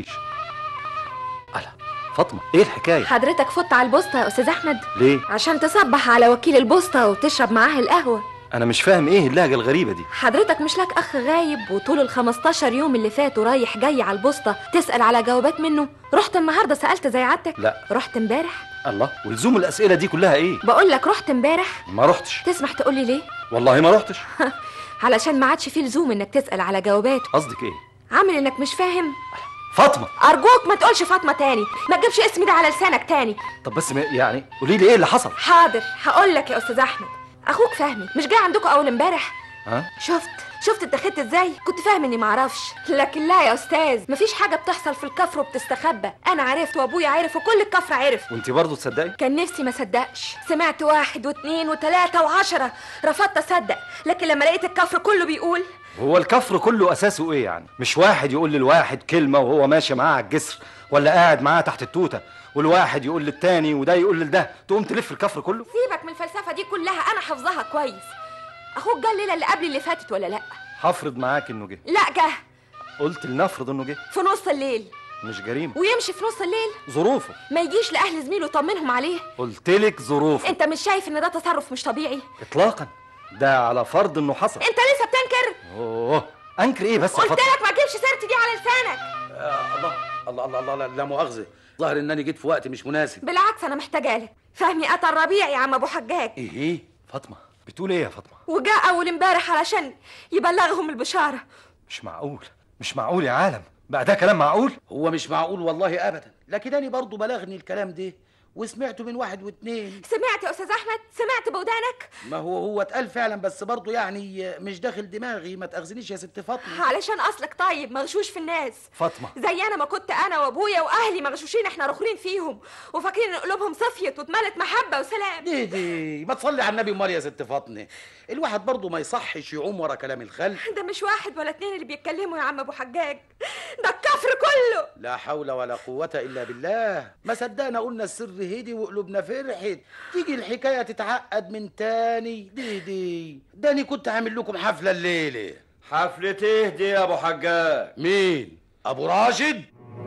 Speaker 3: الله فاطمه ايه الحكايه
Speaker 5: حضرتك فت على البوسطة يا أستاذ أحمد
Speaker 3: ليه
Speaker 5: عشان تصبح على وكيل البوسطة وتشرب معاه القهوة
Speaker 3: انا مش فاهم ايه اللهجه الغريبه دي
Speaker 5: حضرتك مش لك أخ غايب وطول ال 15 يوم اللي فاتوا رايح جاي على البوسطة تسأل على جوابات منه رحت النهاردة سألت زي عادتك
Speaker 3: لا
Speaker 5: رحت امبارح
Speaker 3: الله ولزوم الاسئله دي كلها ايه
Speaker 5: بقول لك رحت امبارح
Speaker 3: ما رحتش
Speaker 5: تسمح تقولي ليه
Speaker 3: والله ما رحتش
Speaker 5: علشان ما عادش فيه لزوم انك تسأل على جواباته
Speaker 3: قصدك ايه
Speaker 5: عامل انك مش فاهم
Speaker 3: فاطمه
Speaker 5: ارجوك ما تقولش فاطمه تاني ما تجيبش اسمي ده على لسانك تاني
Speaker 3: طب بس ما يعني قولي لي ايه اللي حصل
Speaker 5: حاضر هقول لك يا استاذ احمد اخوك فهمي مش جاي عندكم اول امبارح
Speaker 3: ها
Speaker 5: شفت شفت اتخذت ازاي كنت فاهم اني معرفش لكن لا يا استاذ مفيش حاجه بتحصل في الكفر وبتستخبى انا عرفت وابويا عرف وكل الكفر عرف
Speaker 3: وانت برضه تصدقي
Speaker 5: كان نفسي ما صدقش سمعت واحد واثنين وثلاثة وعشرة رفضت أصدق لكن لما لقيت الكفر كله بيقول
Speaker 3: هو الكفر كله اساسه ايه يعني مش واحد يقول للواحد كلمه وهو ماشي معاه على الجسر ولا قاعد معاه تحت التوته والواحد يقول للتاني وده يقول لده تقوم تلف الكفر كله
Speaker 5: سيبك من الفلسفة دي كلها أنا حافظاها كويس أخوك جه الليلة اللي قبل اللي فاتت ولا لأ؟
Speaker 3: هفرض معاك انه جه
Speaker 5: لا جه
Speaker 3: قلت لنفرض انه جه
Speaker 5: في نص الليل
Speaker 3: مش جريمه
Speaker 5: ويمشي في نص الليل
Speaker 3: ظروفه
Speaker 5: ما يجيش لأهل زميله يطمنهم عليه
Speaker 3: قلت لك ظروفه
Speaker 5: أنت مش شايف إن ده تصرف مش طبيعي؟
Speaker 3: اطلاقا ده على فرض انه حصل
Speaker 5: أنت لسه بتنكر؟
Speaker 3: اوه انكر ايه بس يا
Speaker 5: قلت
Speaker 3: فاطمه
Speaker 5: لك ما تجيبش سيرتي دي على لسانك
Speaker 9: آه الله الله الله الله لا, لا مؤاخذة ظاهر انني جيت في وقت مش مناسب
Speaker 5: بالعكس أنا محتاجة لك فهمي قتل ربيع يا عم أبو حجاج
Speaker 9: ايه
Speaker 3: فاطمه بتقول ايه يا فاطمه
Speaker 5: وجاء أول امبارح علشان يبلغهم البشارة
Speaker 3: مش معقول مش معقول يا عالم بقى ده كلام معقول
Speaker 9: هو مش معقول والله ابدا لكن انا برضو بلغني الكلام ده وسمعته من واحد واتنين
Speaker 5: سمعت يا أستاذ أحمد؟ سمعت بودانك؟
Speaker 9: ما هو هو اتقال فعلا بس برضو يعني مش داخل دماغي ما تاخذنيش يا ست فاطمه
Speaker 5: علشان أصلك طيب مغشوش في الناس
Speaker 3: فاطمه
Speaker 5: زي انا ما كنت انا وابويا واهلي مغشوشين احنا رخرين فيهم وفاكرين ان قلوبهم صفيت واتملت محبه وسلام
Speaker 9: دي دي ما تصلي على النبي امال يا ست فاطمه الواحد برضو ما يصحش يعوم ورا كلام الخلق
Speaker 5: ده مش واحد ولا اتنين اللي بيتكلموا يا عم ابو حجاج ده الكفر كله
Speaker 9: لا حول ولا قوة إلا بالله ما صدقنا قلنا السر هدي وقلوبنا فرحت تيجي الحكاية تتعقد من تاني دي دي ده أنا كنت عامل لكم حفلة الليلة
Speaker 13: حفلة ايه دي يا ابو حجاج
Speaker 9: مين أبو راشد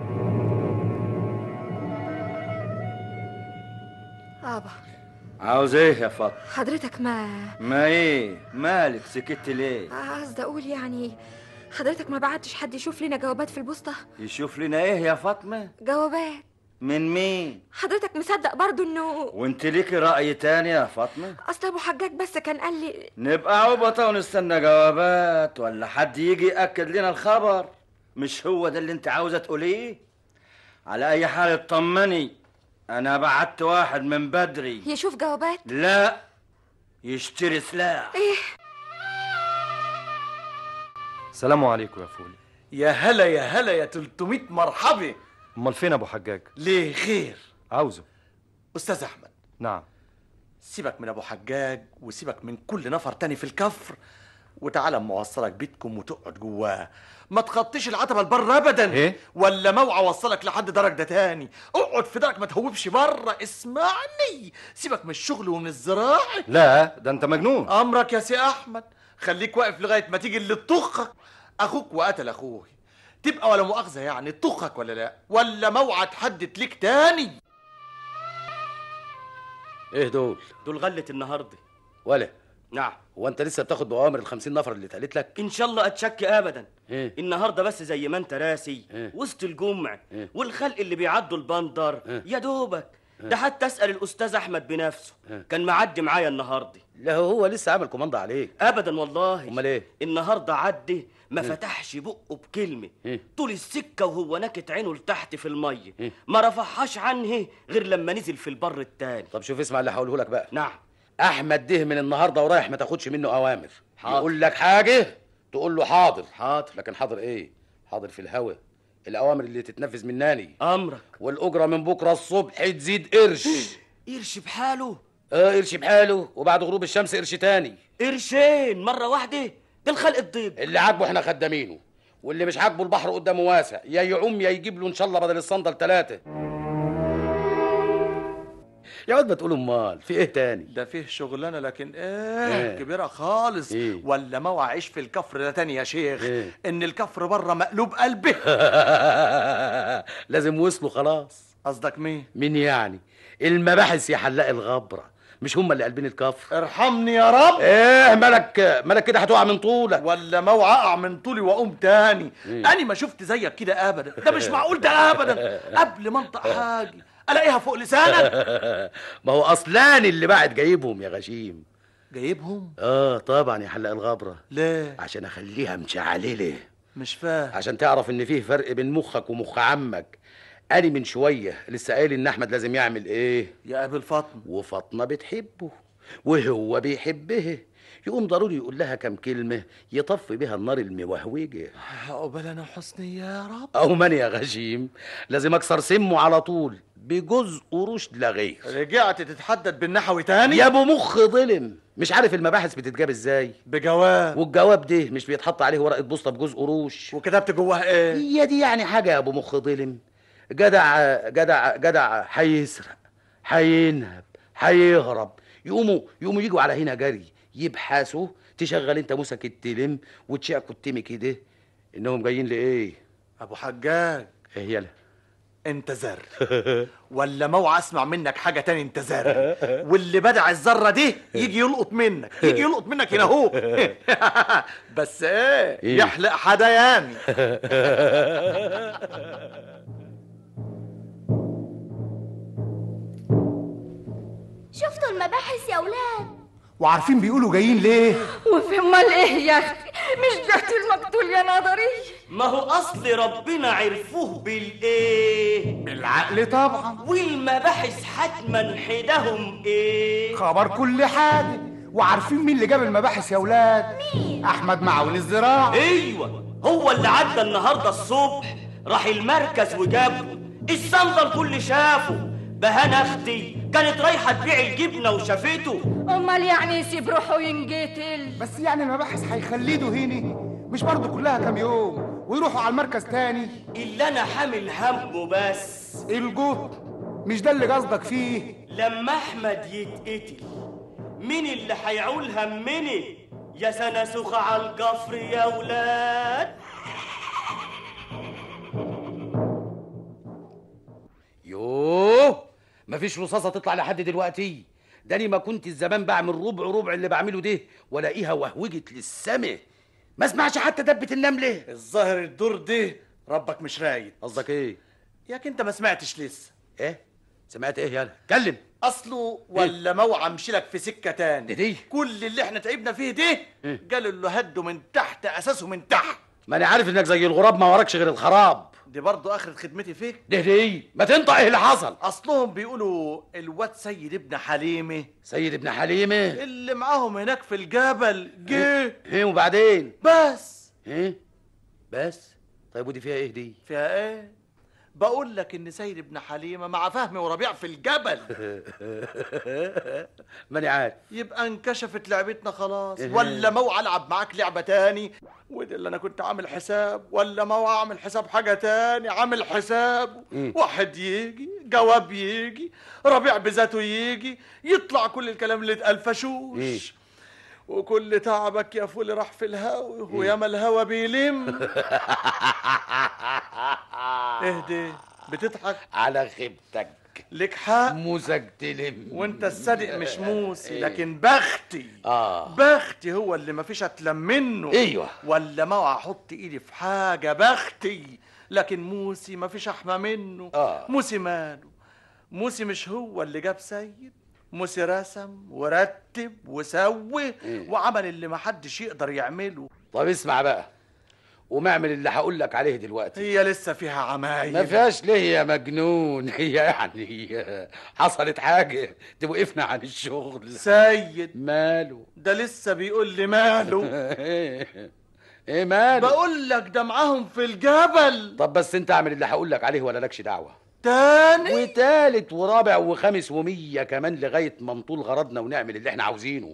Speaker 5: ابا
Speaker 13: عاوز ايه يا فاطمه
Speaker 5: حضرتك ما
Speaker 13: ما ايه مالك سكت ليه
Speaker 5: قصدي اقول يعني حضرتك ما بعتش حد يشوف لنا جوابات في البوسطه
Speaker 13: يشوف لنا ايه يا فاطمه
Speaker 5: جوابات
Speaker 13: من مين
Speaker 5: حضرتك مصدق برضو انه
Speaker 13: وانت ليكي راي تاني يا فاطمه
Speaker 5: اصل ابو حجاج بس كان قال لي
Speaker 13: نبقى عبطة ونستنى جوابات ولا حد يجي يأكد لنا الخبر مش هو ده اللي انت عاوزة تقوليه على اي حال اطمني انا بعت واحد من بدري
Speaker 5: يشوف جوابات
Speaker 13: لا يشتري سلاح
Speaker 5: ايه
Speaker 3: سلام عليكم يا فولي
Speaker 1: يا هلا يا هلا يا 300 مرحبا
Speaker 3: امال فين ابو حجاج
Speaker 1: ليه خير
Speaker 3: عاوزه
Speaker 1: استاذ احمد
Speaker 3: نعم
Speaker 1: سيبك من ابو حجاج وسيبك من كل نفر تاني في الكفر وتعالى اما اوصلك بيتكم وتقعد جواه ما تخطيش العتبه لبره ابدا
Speaker 3: إيه؟
Speaker 1: ولا موعى اوصلك لحد درج ده تاني اقعد في درج ما تهوبش بره اسمعني سيبك من الشغل ومن الزراعه
Speaker 3: لا ده انت مجنون
Speaker 1: امرك يا سي احمد خليك واقف لغايه ما تيجي اللي تطخك اخوك وقتل اخوه تبقى ولا مؤاخذه يعني تطخك ولا لا ولا موعى تحدد ليك تاني
Speaker 9: إيه دول
Speaker 13: دول غلة النهارده
Speaker 9: ولا نعم هو انت لسه بتاخد بأوامر ال 50 نفر اللي اتقالت لك
Speaker 12: ان شاء الله اتشك ابدا
Speaker 9: إيه؟
Speaker 12: النهارده بس زي ما انت راسي
Speaker 9: إيه؟
Speaker 12: وسط الجمع
Speaker 9: إيه؟
Speaker 12: والخلق اللي بيعدوا البندر
Speaker 9: إيه؟
Speaker 12: يا دوبك
Speaker 9: إيه؟
Speaker 12: ده حتى اسال الاستاذ احمد بنفسه
Speaker 9: إيه؟
Speaker 12: كان معدي معايا النهارده
Speaker 9: لا هو لسه عامل كوماندا عليك
Speaker 12: ابدا والله
Speaker 9: امال ايه
Speaker 12: النهارده عدي ما
Speaker 9: إيه؟
Speaker 12: فتحش بقه بكلمه
Speaker 9: إيه؟
Speaker 12: طول السكه وهو ناكت عينه لتحت في الميه
Speaker 9: إيه؟
Speaker 12: ما رفعهاش عنه غير لما نزل في البر التاني
Speaker 9: طب شوف اسمع اللي هقوله لك بقى
Speaker 12: نعم
Speaker 9: احمد ده من النهارده ورايح ما تاخدش منه اوامر
Speaker 12: حاضر.
Speaker 9: يقول لك حاجه تقول له حاضر
Speaker 12: حاضر
Speaker 9: لكن حاضر ايه حاضر في الهوا الاوامر اللي تتنفذ مناني
Speaker 12: امرك
Speaker 9: والاجره من بكره الصبح تزيد قرش
Speaker 12: قرش بحاله
Speaker 9: اه قرش بحاله وبعد غروب الشمس قرش تاني
Speaker 12: قرشين مره واحده ده الخلق الضيق
Speaker 9: اللي عاجبه احنا خدامينه واللي مش عاجبه البحر قدامه واسع يا يعوم يا يجيب له ان شاء الله بدل الصندل ثلاثه يا واد ما تقول امال في ايه تاني
Speaker 1: ده فيه شغلانه لكن ايه,
Speaker 9: إيه؟
Speaker 1: كبيره خالص
Speaker 9: إيه؟
Speaker 1: ولا ما وعيش في الكفر ده تاني يا شيخ
Speaker 9: إيه؟
Speaker 1: ان الكفر بره مقلوب قلبه
Speaker 9: لازم وصلوا خلاص
Speaker 1: قصدك مين
Speaker 9: مين يعني المباحث يا حلاق الغبره مش هم اللي قلبين الكفر
Speaker 1: ارحمني يا رب
Speaker 9: ايه مالك مالك كده هتقع من طولك
Speaker 1: ولا ما اقع من طولي واقوم تاني
Speaker 9: إيه؟
Speaker 1: انا ما شفت زيك كده ابدا ده مش معقول ده ابدا قبل ما انطق حاجه الاقيها فوق لسانك
Speaker 9: ما هو اصلاني اللي بعد جايبهم يا غشيم
Speaker 1: جايبهم
Speaker 9: اه طبعا يا حلاق الغبره
Speaker 1: ليه
Speaker 9: عشان اخليها مشعلله
Speaker 1: مش فاهم
Speaker 9: عشان تعرف ان فيه فرق بين مخك ومخ عمك انا من شويه لسه قايل ان احمد لازم يعمل ايه
Speaker 1: يا ابي الفاطمه
Speaker 9: وفاطمه بتحبه وهو بيحبها يقوم ضروري يقول لها كم كلمه يطفي بها النار الموهوجه
Speaker 1: عقبال انا حسني يا رب
Speaker 9: او من يا غشيم لازم اكسر سمه على طول بجزء قروش لا غير
Speaker 1: رجعت تتحدد بالنحوي تاني
Speaker 9: يا ابو مخ ظلم مش عارف المباحث بتتجاب ازاي
Speaker 1: بجواب
Speaker 9: والجواب ده مش بيتحط عليه ورقه بوسطه بجزء قروش
Speaker 1: وكتبت جواها ايه
Speaker 9: هي دي يعني حاجه يا ابو مخ ظلم جدع جدع جدع هيسرق هينهب هيهرب يقوموا يقوموا يجوا على هنا جري يبحثوا تشغل انت موسك التلم وتشعكوا التم كده انهم جايين لايه
Speaker 1: ابو حجاج
Speaker 9: ايه يلا
Speaker 1: انت زر ولا موعى اسمع منك حاجه تاني انت زر واللي بدع الذره دي يجي يلقط منك يجي يلقط منك هنا اهو بس ايه
Speaker 9: إيه؟
Speaker 1: يحلق حديان
Speaker 11: شفتوا المباحث يا ولاد
Speaker 6: وعارفين بيقولوا جايين ليه
Speaker 10: وفي امال ايه يا اختي مش ده المقتول يا نظري
Speaker 12: ما هو اصل ربنا عرفوه بالايه
Speaker 6: بالعقل طبعا
Speaker 12: والمباحث حتما حدهم ايه
Speaker 6: خبر كل حاجه وعارفين مين اللي جاب المباحث يا ولاد
Speaker 11: مين
Speaker 6: احمد معاون الزراعه
Speaker 12: ايوه هو اللي عدى النهارده الصبح راح المركز وجابه الصندل كل شافه بهان اختي كانت رايحه تبيع الجبنه وشافته
Speaker 10: امال يعني يسيب روحه وينقتل
Speaker 6: بس يعني المباحث هيخلدوا هنا مش برضه كلها كام يوم ويروحوا على المركز تاني
Speaker 12: اللي انا حامل همه بس
Speaker 6: الجوت مش ده اللي قصدك فيه
Speaker 12: لما احمد يتقتل مين اللي هيعول همني يا سنة سخة على القفر يا ولاد
Speaker 9: يوه مفيش رصاصه تطلع لحد دلوقتي ده أنا ما كنت الزمان بعمل ربع ربع اللي بعمله ده والاقيها وهوجت للسما ما اسمعش حتى دبه النمله
Speaker 1: الظاهر الدور ده ربك مش رايد
Speaker 9: قصدك ايه
Speaker 1: ياك انت ما سمعتش لسه
Speaker 9: ايه سمعت ايه يالا اتكلم
Speaker 1: اصله ولا موعى امشي لك في سكه تاني
Speaker 9: دي دي
Speaker 1: كل اللي احنا تعبنا فيه ده
Speaker 9: إيه؟
Speaker 1: قالوا له هدوا من تحت اساسه من تحت
Speaker 9: ما انا عارف انك زي الغراب ما وراكش غير الخراب
Speaker 1: دي برضه اخرة خدمتي فيك
Speaker 9: ده دي ما تنطق ايه اللي حصل
Speaker 1: اصلهم بيقولوا الواد سيد ابن حليمه
Speaker 9: سيد ابن حليمه
Speaker 1: اللي معاهم هناك في الجبل جه
Speaker 9: ايه وبعدين
Speaker 1: بس
Speaker 9: ايه بس طيب ودي فيها ايه دي
Speaker 1: فيها ايه بقول لك ان سيد ابن حليمه مع فهمي وربيع في الجبل
Speaker 9: ماني عارف
Speaker 1: يبقى انكشفت لعبتنا خلاص
Speaker 9: إيه.
Speaker 1: ولا موعى العب معاك لعبه تاني وده اللي انا كنت عامل حساب ولا موعى اعمل حساب حاجه تاني عامل حساب
Speaker 9: إيه.
Speaker 1: واحد يجي جواب يجي ربيع بذاته يجي يطلع كل الكلام اللي اتقال فشوش
Speaker 9: إيه.
Speaker 1: وكل تعبك يا فول راح في الهوا وياما الهوا بيلم اهدي بتضحك
Speaker 9: على خيبتك
Speaker 1: لك حق
Speaker 9: موسك تلم
Speaker 1: وانت الصادق مش موسي
Speaker 9: إيه.
Speaker 1: لكن بختي
Speaker 9: اه
Speaker 1: بختي هو اللي مفيش اتلم منه
Speaker 9: ايوه
Speaker 1: ولا ما اوعى احط ايدي في حاجه بختي لكن موسي مفيش احمى منه
Speaker 9: آه.
Speaker 1: موسي ماله موسي مش هو اللي جاب سيد موسي رسم ورتب وسوي وعمل اللي محدش يقدر يعمله
Speaker 9: طب اسمع بقى قوم اعمل اللي هقول لك عليه دلوقتي
Speaker 1: هي لسه فيها عمايل
Speaker 9: ما فيهاش ليه يا مجنون هي يعني حصلت حاجة توقفنا عن الشغل
Speaker 1: سيد
Speaker 9: ماله
Speaker 1: ده لسه بيقول لي ماله
Speaker 9: ايه ماله
Speaker 1: بقول لك ده معاهم في الجبل
Speaker 9: طب بس انت اعمل اللي هقول لك عليه ولا لكش دعوة
Speaker 1: تاني
Speaker 9: وتالت ورابع وخامس ومية كمان لغاية ما نطول غرضنا ونعمل اللي احنا عاوزينه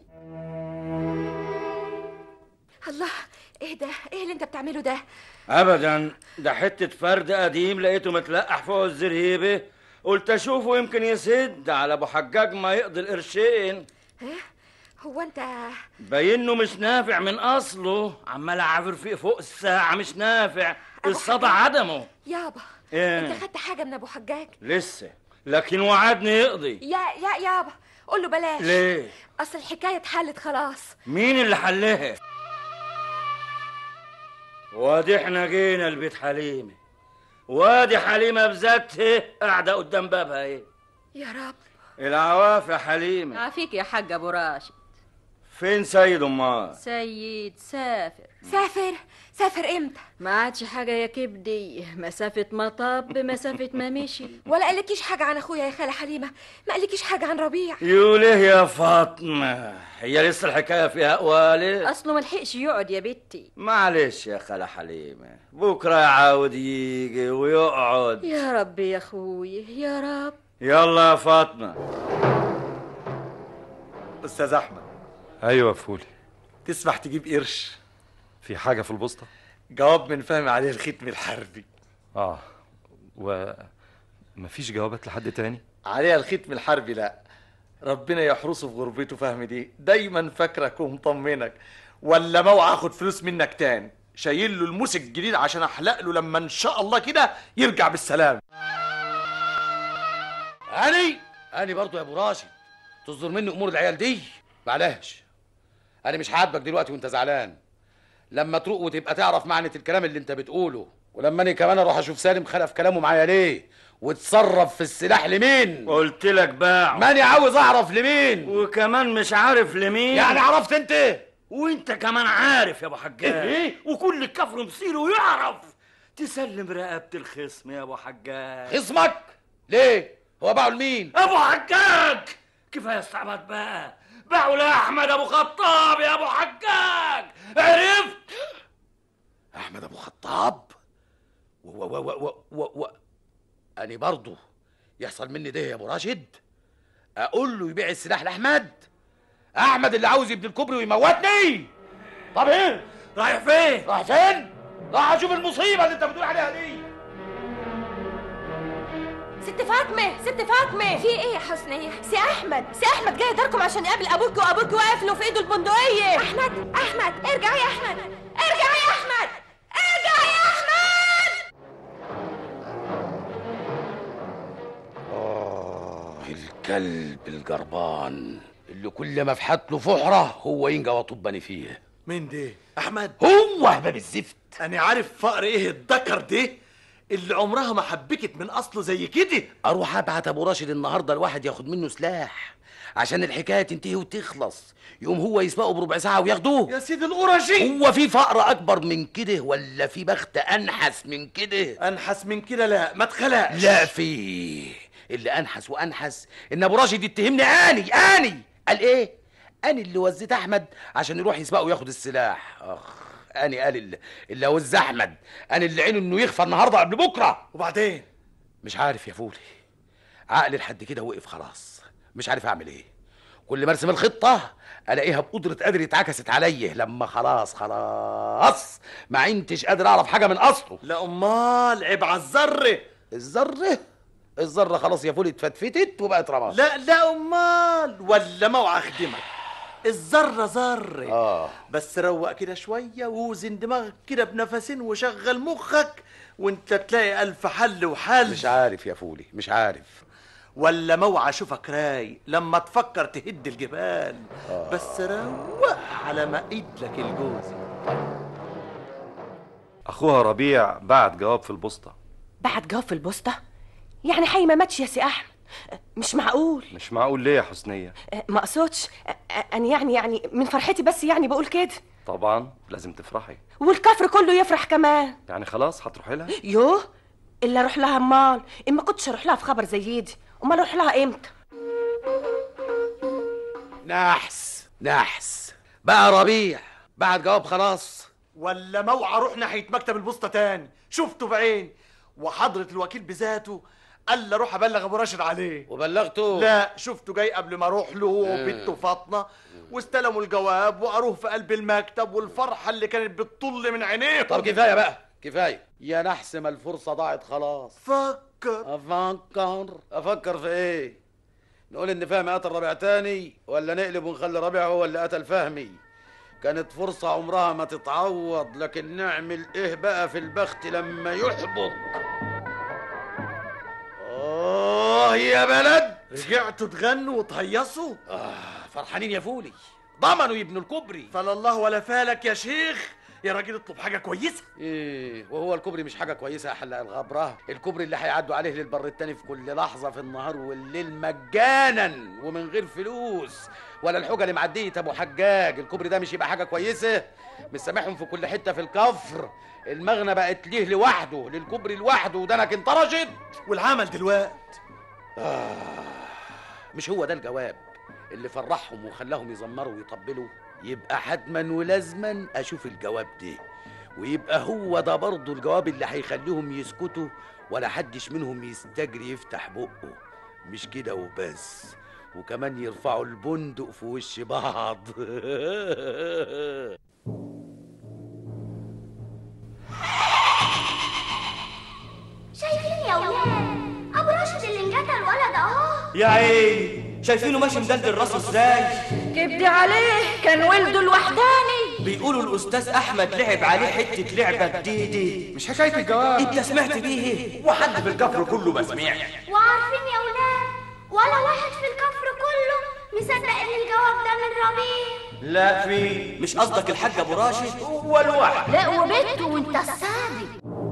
Speaker 5: الله ايه ده ايه اللي انت بتعمله ده
Speaker 13: ابدا ده حته فرد قديم لقيته متلقح فوق الزريبه قلت اشوفه يمكن يسد على ابو حجاج ما يقضي القرشين
Speaker 5: ايه هو انت
Speaker 13: باينه مش نافع من اصله عمال اعافر فيه فوق الساعه مش نافع الصدى عدمه
Speaker 5: يابا
Speaker 13: إيه؟
Speaker 5: انت خدت حاجه من ابو حجاج
Speaker 13: لسه لكن وعدني يقضي
Speaker 5: يا يا يابا قول له بلاش
Speaker 13: ليه
Speaker 5: اصل الحكايه اتحلت خلاص
Speaker 13: مين اللي حلها وادي احنا جينا البيت حليمه وادي حليمه بذاتها قاعده قدام بابها ايه
Speaker 5: يا رب
Speaker 13: العواف يا حليمه
Speaker 14: عافيك يا حاج ابو راشد
Speaker 13: فين سيد امال
Speaker 14: سيد سافر
Speaker 5: سافر سافر امتى
Speaker 14: ما عادش حاجة يا كبدي مسافة مطب بمسافة ما مشي
Speaker 5: ولا قالكيش حاجه عن اخويا يا خاله حليمه ما قالكيش حاجه عن ربيع
Speaker 13: يوليه يا فاطمه هي لسه الحكايه فيها اقوالي
Speaker 14: اصله ملحقش يقعد يا بنتي
Speaker 13: معلش يا خالة حليمه بكره يعاود يجي ويقعد
Speaker 14: يا رب يا اخوي يا رب
Speaker 13: يلا يا فاطمه
Speaker 1: استاذ احمد
Speaker 3: ايوه يا فولي
Speaker 1: تسمح تجيب قرش
Speaker 3: في حاجه في البوسطه
Speaker 1: جواب من فهم عليه الختم الحربي
Speaker 3: اه و مفيش جوابات لحد تاني
Speaker 1: عليها الختم الحربي لا ربنا يحرسه في غربته فهم دي دايما فاكرك ومطمنك ولا موعى اخد فلوس منك تاني شايل له الموس الجديد عشان احلق له لما ان شاء الله كده يرجع بالسلام
Speaker 9: اني اني برضو يا ابو راشد تصدر مني امور العيال دي معلش انا مش عاجبك دلوقتي وانت زعلان لما تروق وتبقى تعرف معنى الكلام اللي انت بتقوله ولما انا كمان اروح اشوف سالم خلف كلامه معايا ليه وتصرف في السلاح لمين
Speaker 13: قلت لك باع
Speaker 9: ماني عاوز اعرف لمين
Speaker 13: وكمان مش عارف لمين
Speaker 9: يعني عرفت انت
Speaker 13: وانت كمان عارف يا ابو حجاج
Speaker 9: إيه؟
Speaker 13: وكل الكفر مصيره يعرف تسلم رقبة الخصم يا ابو حجاج
Speaker 9: خصمك ليه هو باعوا لمين
Speaker 13: ابو حجاج كفايه استعبط بقى باعوا لاحمد ابو خطاب يا ابو حجاج عرفت
Speaker 9: احمد ابو خطاب و و و و و و اني برضه يحصل مني ده يا ابو راشد اقول له يبيع السلاح لاحمد احمد اللي عاوز يبني الكوبري ويموتني طب ايه
Speaker 13: رايح فين
Speaker 9: رايح فين راح اشوف المصيبه اللي انت بتقول عليها دي
Speaker 5: ست فاطمه ست فاطمه في ايه يا حسنيه سي احمد سي احمد جاي داركم عشان يقابل ابوك وابوك واقف له في ايده البندقيه احمد احمد ارجع يا احمد ارجع يا احمد ارجع يا احمد
Speaker 9: آه الكلب الجربان اللي كل ما فحت له فحرة هو ينجى وطبني فيه
Speaker 1: مين ده احمد
Speaker 9: هو هباب الزفت
Speaker 1: انا عارف فقر ايه الذكر ده اللي عمرها ما حبكت من اصله زي كده
Speaker 9: اروح ابعت ابو راشد النهارده الواحد ياخد منه سلاح عشان الحكايه تنتهي وتخلص يقوم هو يسبقه بربع ساعه وياخدوه
Speaker 1: يا سيدي القرشي
Speaker 9: هو في فقر اكبر من كده ولا في بخت انحس من كده
Speaker 1: انحس من كده لا ما تخلقش
Speaker 9: لا في اللي انحس وانحس ان ابو راشد يتهمني اني اني قال ايه اني اللي وزيت احمد عشان يروح يسبقه وياخد السلاح اخ اني قال اللي, اللي وز احمد اني اللي عينه انه يخفى النهارده قبل بكره
Speaker 1: وبعدين
Speaker 9: مش عارف يا فولي عقلي لحد كده وقف خلاص مش عارف اعمل ايه كل ما ارسم الخطه الاقيها بقدره قدري اتعكست عليا لما خلاص خلاص ما عينتش قادر اعرف حاجه من اصله
Speaker 1: لا امال عيب على الذره
Speaker 9: الذره الذره خلاص يا فولي اتفتفتت وبقت رماد
Speaker 1: لا لا امال ولا موعى اخدمك الذره ذره
Speaker 9: اه
Speaker 1: بس روق كده شويه ووزن دماغك كده بنفسين وشغل مخك وانت تلاقي الف حل وحل
Speaker 9: مش عارف يا فولي مش عارف
Speaker 1: ولا موعى اشوفك راي لما تفكر تهد الجبال بس روق على ما لك الجوز
Speaker 3: اخوها ربيع بعت جواب في البوسطه
Speaker 15: بعد جواب في البوسطة يعني حي ما ماتش يا سي أحمد مش معقول
Speaker 3: مش معقول ليه يا حسنيه
Speaker 15: ما اقصدش انا يعني يعني من فرحتي بس يعني بقول كده
Speaker 3: طبعا لازم تفرحي
Speaker 15: والكفر كله يفرح كمان
Speaker 3: يعني خلاص هتروحي لها
Speaker 15: يوه الا اروح لها امال اما كنتش اروح لها في خبر زي دي امال اروح لها امتى
Speaker 9: نحس نحس بقى ربيع بعد جواب خلاص
Speaker 1: ولا موعى اروح ناحيه مكتب البوسطه تاني شفته بعين وحضره الوكيل بذاته قال لي اروح ابلغ ابو راشد عليه
Speaker 9: وبلغته
Speaker 1: لا شفته جاي قبل ما اروح له هو وبنته فاطمه واستلموا الجواب وقروه في قلب المكتب والفرحه اللي كانت بتطل من عينيهم
Speaker 9: طب كفايه بقى كفايه يا نحس ما الفرصه ضاعت خلاص
Speaker 1: فكر
Speaker 9: افكر افكر في ايه نقول ان فهمي قتل ربيع تاني ولا نقلب ونخلي ربيع هو اللي قتل فهمي كانت فرصة عمرها ما تتعوض لكن نعمل ايه بقى في البخت لما يحبط اه يا بلد
Speaker 1: رجعتوا تغنوا وتهيصوا
Speaker 9: آه فرحانين يا فولي ضمنوا يبنوا الكوبري
Speaker 1: فلا الله ولا فالك يا شيخ يا راجل اطلب حاجه كويسه
Speaker 9: ايه وهو الكوبري مش حاجه كويسه يا حلاق الغبره الكوبري اللي هيعدوا عليه للبر التاني في كل لحظه في النهار والليل مجانا ومن غير فلوس ولا الحجه اللي معديه ابو حجاج الكوبري ده مش يبقى حاجه كويسه مش سامحهم في كل حته في الكفر المغنى بقت ليه لوحده للكوبري لوحده ودنك انطرشت
Speaker 1: والعمل دلوقت
Speaker 9: آه مش هو ده الجواب اللي فرحهم وخلاهم يزمروا ويطبلوا يبقى حتما ولازما اشوف الجواب ده ويبقى هو ده برضه الجواب اللي هيخليهم يسكتوا ولا حدش منهم يستجري يفتح بقه مش كده وبس وكمان يرفعوا البندق في وش بعض
Speaker 11: شايفين يا ولاد ابو راشد اللي انقتل الولد اهو
Speaker 12: يا عيني شايفينه ماشي مدلدل راسه ازاي
Speaker 10: كبدي عليه كان ولده الوحداني
Speaker 12: بيقولوا الاستاذ احمد لعب عليه حته لعبه جديده
Speaker 6: مش حكايه الجواب
Speaker 12: انت سمعت بيه
Speaker 16: وحد في الكفر كله ما سمعش
Speaker 11: وعارفين يا ولاد ولا واحد في الكفر كله مصدق ان الجواب ده من ربيع
Speaker 12: لا في مش قصدك الحاج ابو راشد
Speaker 16: هو الواحد
Speaker 11: لا وبنته وانت الصادق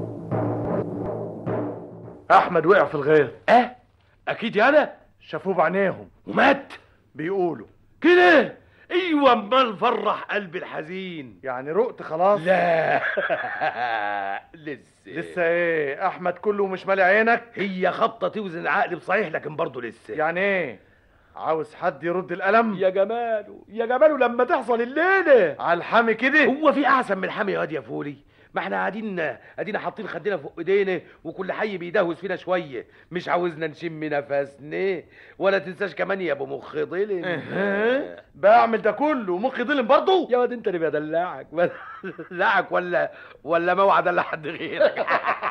Speaker 1: احمد وقع في الغيط
Speaker 4: اه اكيد يالا
Speaker 1: شافوه بعينيهم
Speaker 4: ومات
Speaker 1: بيقولوا
Speaker 4: كده ايوه امال فرح قلبي الحزين
Speaker 1: يعني رقت خلاص
Speaker 4: لا لسه
Speaker 1: لسه ايه احمد كله مش مالي عينك
Speaker 4: هي خبطه توزن العقل بصحيح لكن برضه لسه
Speaker 1: يعني ايه عاوز حد يرد القلم
Speaker 4: يا جماله يا جماله لما تحصل الليله
Speaker 1: على الحامي كده
Speaker 4: هو في احسن من الحامي يا واد يا فولي ما احنا قاعدين ادينا حاطين خدنا فوق ايدينا وكل حي بيدهوس فينا شويه مش عاوزنا نشم نفسنا ولا تنساش كمان يا ابو مخ ضلم
Speaker 1: اها بعمل ده كله مخي ضلم برضه
Speaker 4: يا واد انت اللي بدلعك بدلعك ولا ولا موعد ادلع حد غيرك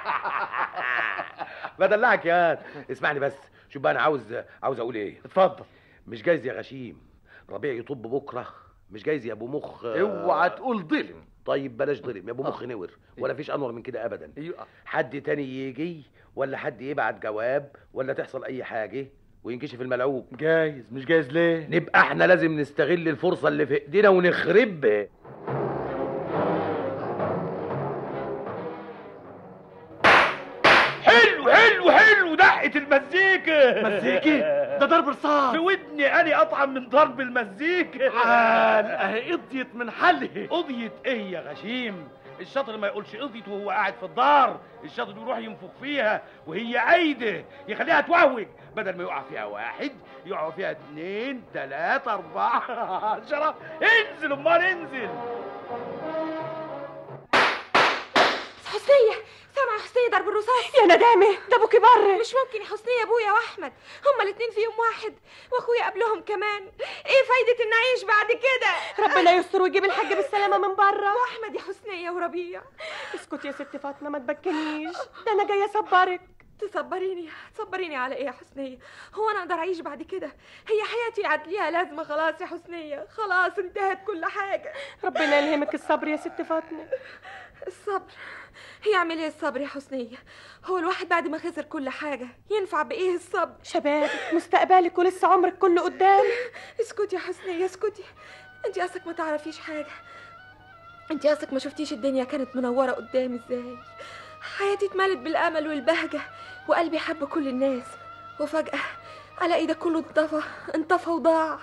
Speaker 4: بدلعك يا واد اسمعني بس شوف بقى انا عاوز عاوز اقول ايه
Speaker 1: اتفضل
Speaker 4: مش جايز يا غشيم ربيع يطب بكره مش جايز يا ابو مخ
Speaker 1: اوعى تقول ضلم
Speaker 4: طيب بلاش ضرب يا ابو مخ نور ولا فيش انور من كده ابدا
Speaker 1: ايوه
Speaker 4: حد تاني يجي ولا حد يبعت جواب ولا تحصل اي حاجه وينكشف الملعوب
Speaker 1: جايز مش جايز ليه
Speaker 4: نبقى احنا لازم نستغل الفرصه اللي في ايدينا ونخرب حلو حلو حلو دقة المزيكا
Speaker 1: مزيكي ده ضرب رصاص
Speaker 4: في ودني اني اطعم من ضرب المزيكا
Speaker 1: عال اهي قضيت من حله
Speaker 4: قضيت ايه يا غشيم الشاطر ما يقولش قضيت وهو قاعد في الدار الشاطر يروح ينفخ فيها وهي عايده يخليها توهج بدل ما يقع فيها واحد يقع فيها اتنين تلاتة أربعة عشرة انزل أمال انزل
Speaker 5: حسنية سامعة حسنية ضرب الرصاص
Speaker 15: يا ندامه ده ابوكي بره
Speaker 5: مش ممكن يا حسنية ابويا واحمد هما الاتنين فيهم واحد واخويا قبلهم كمان ايه فايدة ان اعيش بعد كده
Speaker 15: ربنا يستر ويجيب الحاج بالسلامه من بره
Speaker 5: واحمد يا حسنية وربيع
Speaker 15: اسكت يا ست فاطمه ما تبكنيش ده انا جايه اصبرك
Speaker 5: تصبريني تصبريني على ايه يا حسنية هو انا اقدر اعيش بعد كده هي حياتي عاد ليها لازمة خلاص يا حسنية خلاص انتهت كل حاجة
Speaker 15: ربنا يلهمك الصبر يا ست فاطمه
Speaker 5: الصبر يعمل ايه الصبر يا حسنية هو الواحد بعد ما خسر كل حاجة ينفع بايه الصبر
Speaker 15: شبابك مستقبلك ولسه عمرك كله قدام
Speaker 5: اسكتي يا حسنية اسكتي انت اصلك ما تعرفيش حاجة انت اصلك ما شفتيش الدنيا كانت منورة قدامي ازاي حياتي اتملت بالامل والبهجة وقلبي حب كل الناس وفجأة الاقي ده كله انطفى انطفى وضاع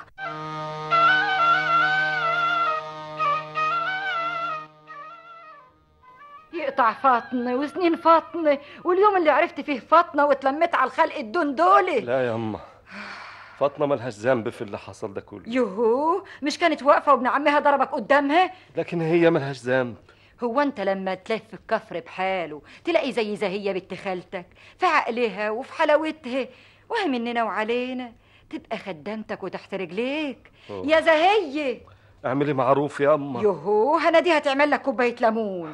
Speaker 10: يقطع فاطمة وسنين فاطمة واليوم اللي عرفت فيه فاطمة واتلميت على الخلق الدون دولي
Speaker 3: لا يا أما فاطمة ملهاش ذنب في اللي حصل ده كله
Speaker 10: يوهو مش كانت واقفة وابن عمها ضربك قدامها
Speaker 3: لكن هي ملهاش ذنب
Speaker 10: هو انت لما تلف الكفر بحاله تلاقي زي زهية بنت خالتك في عقلها وفي حلاوتها وهي مننا وعلينا تبقى خدامتك وتحت رجليك
Speaker 3: أوه.
Speaker 10: يا زهية
Speaker 3: اعملي معروف يا أما
Speaker 10: يوهو هنا دي هتعمل لك كوباية ليمون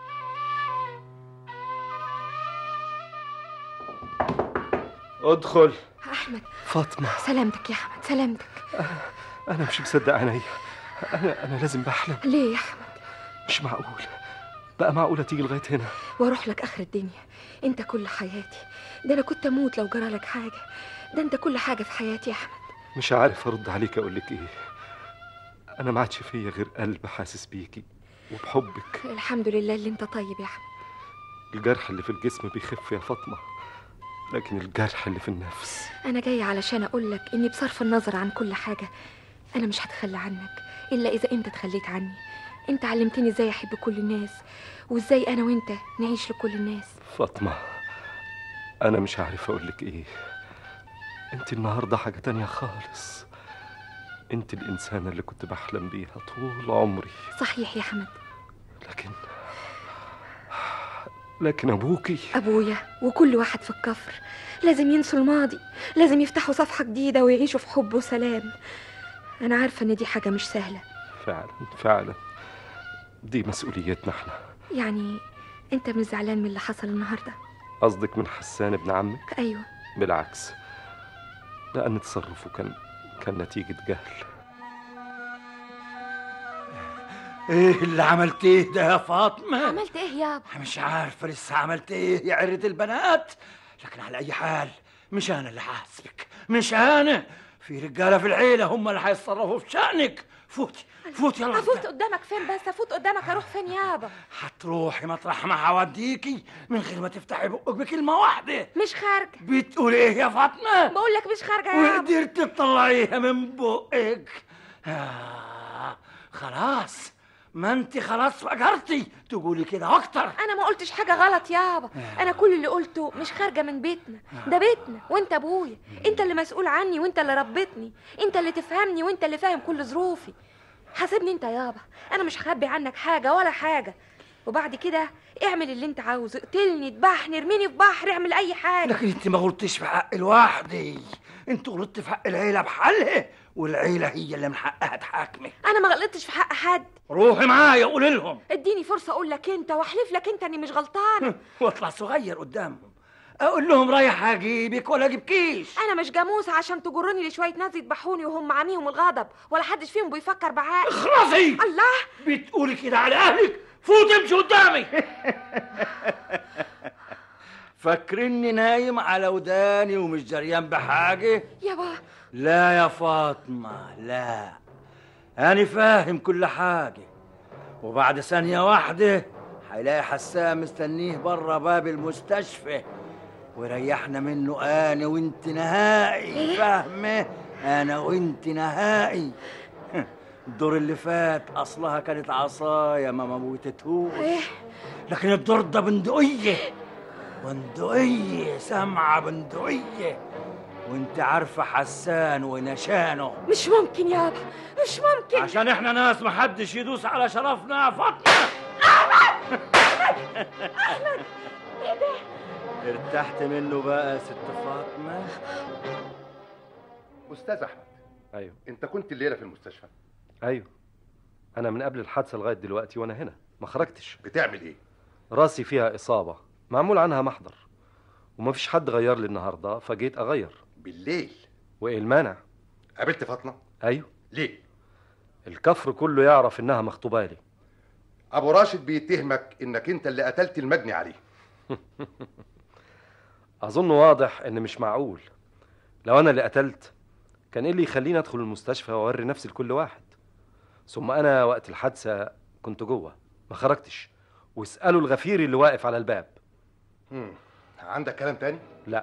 Speaker 3: ادخل
Speaker 5: احمد
Speaker 3: فاطمة
Speaker 5: سلامتك يا احمد سلامتك
Speaker 3: أنا مش مصدق عينيا أنا أنا لازم بحلم
Speaker 5: ليه يا احمد
Speaker 3: مش معقول بقى معقولة تيجي لغاية هنا
Speaker 5: واروح لك اخر الدنيا انت كل حياتي ده انا كنت اموت لو جرى لك حاجه ده انت كل حاجه في حياتي يا احمد
Speaker 3: مش عارف أرد عليك أقول لك إيه أنا ما عادش فيا غير قلب حاسس بيكي وبحبك
Speaker 5: الحمد لله اللي انت طيب يا احمد
Speaker 3: الجرح اللي في الجسم بيخف يا فاطمة لكن الجرح اللي في النفس
Speaker 5: انا جايه علشان اقول لك اني بصرف النظر عن كل حاجه انا مش هتخلى عنك الا اذا انت تخليت عني انت علمتني ازاي احب كل الناس وازاي انا وانت نعيش لكل الناس
Speaker 3: فاطمة أنا مش عارف أقول لك إيه أنت النهاردة حاجة تانية خالص أنت الإنسانة اللي كنت بحلم بيها طول عمري
Speaker 5: صحيح يا احمد
Speaker 3: لكن لكن أبوكي
Speaker 5: ابويا وكل واحد في الكفر لازم ينسوا الماضي لازم يفتحوا صفحه جديده ويعيشوا في حب وسلام انا عارفه ان دي حاجه مش سهله
Speaker 3: فعلا فعلا دي مسؤوليتنا احنا
Speaker 5: يعني انت مش زعلان من اللي حصل النهارده
Speaker 3: قصدك من حسان ابن عمك
Speaker 5: ايوه
Speaker 3: بالعكس لأن تصرفه كان كان نتيجة جهل
Speaker 9: ايه اللي عملتيه ده يا فاطمه
Speaker 5: عملت ايه يابا
Speaker 9: مش عارفه لسه عملت ايه يا عرة البنات لكن على اي حال مش انا اللي حاسبك مش انا في رجاله في العيله هم اللي هيتصرفوا في شانك فوتي فوتي يلا
Speaker 5: افوت قدامك فين بس افوت قدامك اروح فين يابا
Speaker 9: هتروحي مطرح ما هوديكي من غير ما تفتحي بقك بكلمه واحده
Speaker 5: مش خارجه
Speaker 9: بتقول ايه يا فاطمه
Speaker 5: بقول لك مش خارجه يابا
Speaker 9: وقدرت تطلعيها من بقك آه خلاص ما انت خلاص فجرتي تقولي كده اكتر
Speaker 5: انا ما قلتش حاجه غلط يابا انا كل اللي قلته مش خارجه من بيتنا ده بيتنا وانت ابويا انت اللي مسؤول عني وانت اللي ربيتني انت اللي تفهمني وانت اللي فاهم كل ظروفي حاسبني انت يابا انا مش هخبي عنك حاجه ولا حاجه وبعد كده اعمل اللي انت عاوزه اقتلني اذبحني ارميني في بحر اعمل اي حاجه
Speaker 9: لكن انت ما غلطتش في حق الواحدة انت غلطت في حق العيله بحالها والعيله هي اللي من حقها تحاكمك
Speaker 5: انا ما غلطتش في حق حد
Speaker 9: روحي معايا قولي لهم
Speaker 5: اديني فرصه اقول لك انت واحلف لك انت اني مش غلطانه
Speaker 9: واطلع صغير قدامهم اقول لهم رايح اجيبك ولا اجيبكيش
Speaker 5: انا مش جاموسه عشان تجرني لشويه ناس يذبحوني وهم عاميهم الغضب ولا حدش فيهم بيفكر بعقل
Speaker 9: اخرسي
Speaker 5: الله
Speaker 9: بتقولي كده على اهلك فوت امشي قدامي فاكرني نايم على وداني ومش جريان بحاجه
Speaker 5: يابا
Speaker 9: لا يا فاطمه لا انا فاهم كل حاجه وبعد ثانيه واحده هيلاقي حسام مستنيه بره باب المستشفى وريحنا منه انا وانت نهائي فاهمه انا وانت نهائي الدور اللي فات اصلها كانت عصايه ما موتتهوش لكن الدور ده بندقيه بندقيه سامعه بندقيه وانت عارفه حسان ونشانه
Speaker 5: مش ممكن يابا مش ممكن
Speaker 9: عشان احنا ناس محدش يدوس على شرفنا يا فاطمه
Speaker 5: احمد ايه ده
Speaker 9: ارتحت منه بقى يا ست فاطمه
Speaker 17: استاذ احمد
Speaker 3: أيوه
Speaker 17: انت كنت الليله في المستشفى
Speaker 3: أيوه أنا من قبل الحادثة لغاية دلوقتي وأنا هنا ما خرجتش
Speaker 17: بتعمل ايه
Speaker 3: راسي فيها إصابة معمول عنها محضر ومفيش حد غير لي النهاردة فجيت أغير
Speaker 17: بالليل
Speaker 3: وإيه المانع
Speaker 17: قابلت فاطمه
Speaker 3: أيوه
Speaker 17: ليه
Speaker 3: الكفر كله يعرف إنها مخطوبة لي
Speaker 17: ابو راشد بيتهمك انك انت اللي قتلت المجني عليه
Speaker 3: اظن واضح ان مش معقول لو انا اللي قتلت كان ايه اللي يخليني ادخل المستشفى واوري نفسي لكل واحد ثم انا وقت الحادثه كنت جوه ما خرجتش واسالوا الغفير اللي واقف على الباب
Speaker 17: مم. عندك كلام تاني
Speaker 3: لا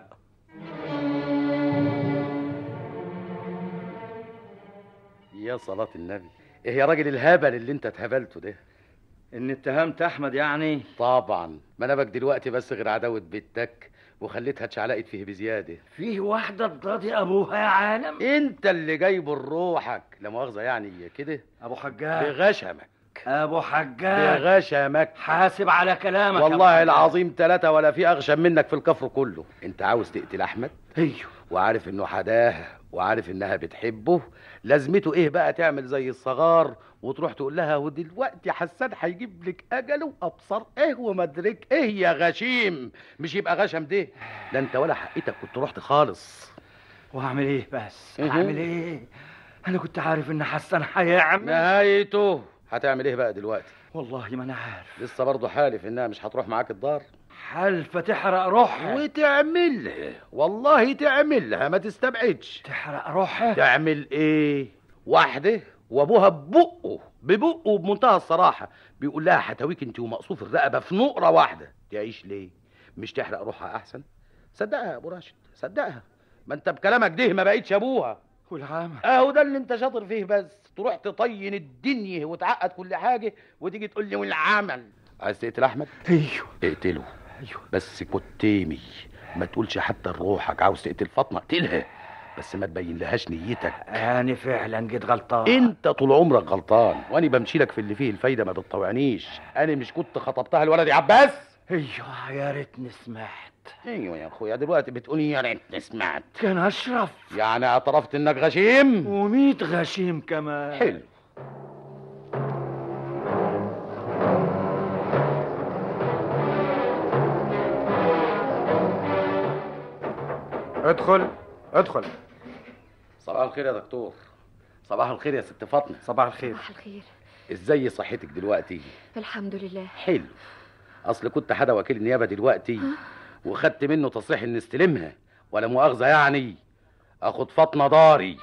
Speaker 9: يا صلاة النبي ايه يا راجل الهبل اللي انت اتهبلته ده
Speaker 13: ان اتهمت احمد يعني
Speaker 9: طبعا ما انا بك دلوقتي بس غير عداوة بنتك وخليتها اتشعلقت فيه بزيادة
Speaker 13: فيه واحدة بتراضي ابوها يا عالم
Speaker 9: انت اللي جايبه لروحك لا مؤاخذة يعني كده
Speaker 13: ابو حجاج
Speaker 9: بغشمك
Speaker 13: ابو حجاج
Speaker 9: بغشمك
Speaker 13: حاسب على كلامك يا أبو
Speaker 9: والله
Speaker 13: حجاج.
Speaker 9: العظيم ثلاثة ولا في أغشم منك في الكفر كله أنت عاوز تقتل أحمد
Speaker 13: ايوه
Speaker 9: وعارف إنه حداها وعارف إنها بتحبه لازمته إيه بقى تعمل زي الصغار وتروح تقول لها ودلوقتي حسان هيجيب لك أجله أبصر إيه ومدرك إيه يا غشيم مش يبقى غشم ده ده أنت ولا حقيتك كنت رحت خالص
Speaker 13: واعمل ايه بس
Speaker 9: مهم.
Speaker 13: اعمل ايه انا كنت عارف ان حسن هيعمل
Speaker 9: نهايته هتعمل إيه بقى دلوقتي
Speaker 13: والله ما انا عارف
Speaker 9: لسه برضه حالف إنها مش هتروح معاك الدار
Speaker 13: حلفة تحرق روحها
Speaker 9: وتعملها والله تعملها ما تستبعدش
Speaker 13: تحرق روحها
Speaker 9: تعمل ايه واحده وابوها ببقه ببقه بمنتهى الصراحه بيقول لها هتويك انت ومقصوف الرقبه في نقره واحده تعيش ليه مش تحرق روحها احسن صدقها يا ابو راشد صدقها ما انت بكلامك ده ما بقيتش ابوها
Speaker 13: والعمل
Speaker 9: اهو ده اللي انت شاطر فيه بس تروح تطين الدنيا وتعقد كل حاجه وتيجي تقول لي والعمل عايز تقتل احمد
Speaker 13: ايوه
Speaker 9: اقتله
Speaker 13: ايوه
Speaker 9: بس كتيمي ما تقولش حتى لروحك عاوز تقتل فاطمه اقتلها بس ما تبين لهاش نيتك
Speaker 13: انا فعلا جيت غلطان
Speaker 9: انت طول عمرك غلطان وانا بمشي لك في اللي فيه الفايده ما بتطوعنيش انا مش كنت خطبتها الولد يا عباس
Speaker 13: ايوه يا ريتني سمعت
Speaker 9: ايوه يا اخويا دلوقتي بتقولي يا ريتني سمعت
Speaker 13: كان اشرف
Speaker 9: يعني اعترفت انك غشيم
Speaker 13: وميت غشيم كمان
Speaker 9: حلو
Speaker 6: ادخل ادخل
Speaker 9: صباح الخير يا دكتور صباح الخير يا ست فاطمه
Speaker 6: صباح الخير
Speaker 5: صباح الخير
Speaker 9: ازاي صحتك دلوقتي
Speaker 5: الحمد لله
Speaker 9: حلو اصل كنت حدا وكيل النيابه دلوقتي وخدت منه تصريح ان استلمها ولا مؤاخذه يعني اخد فاطمه داري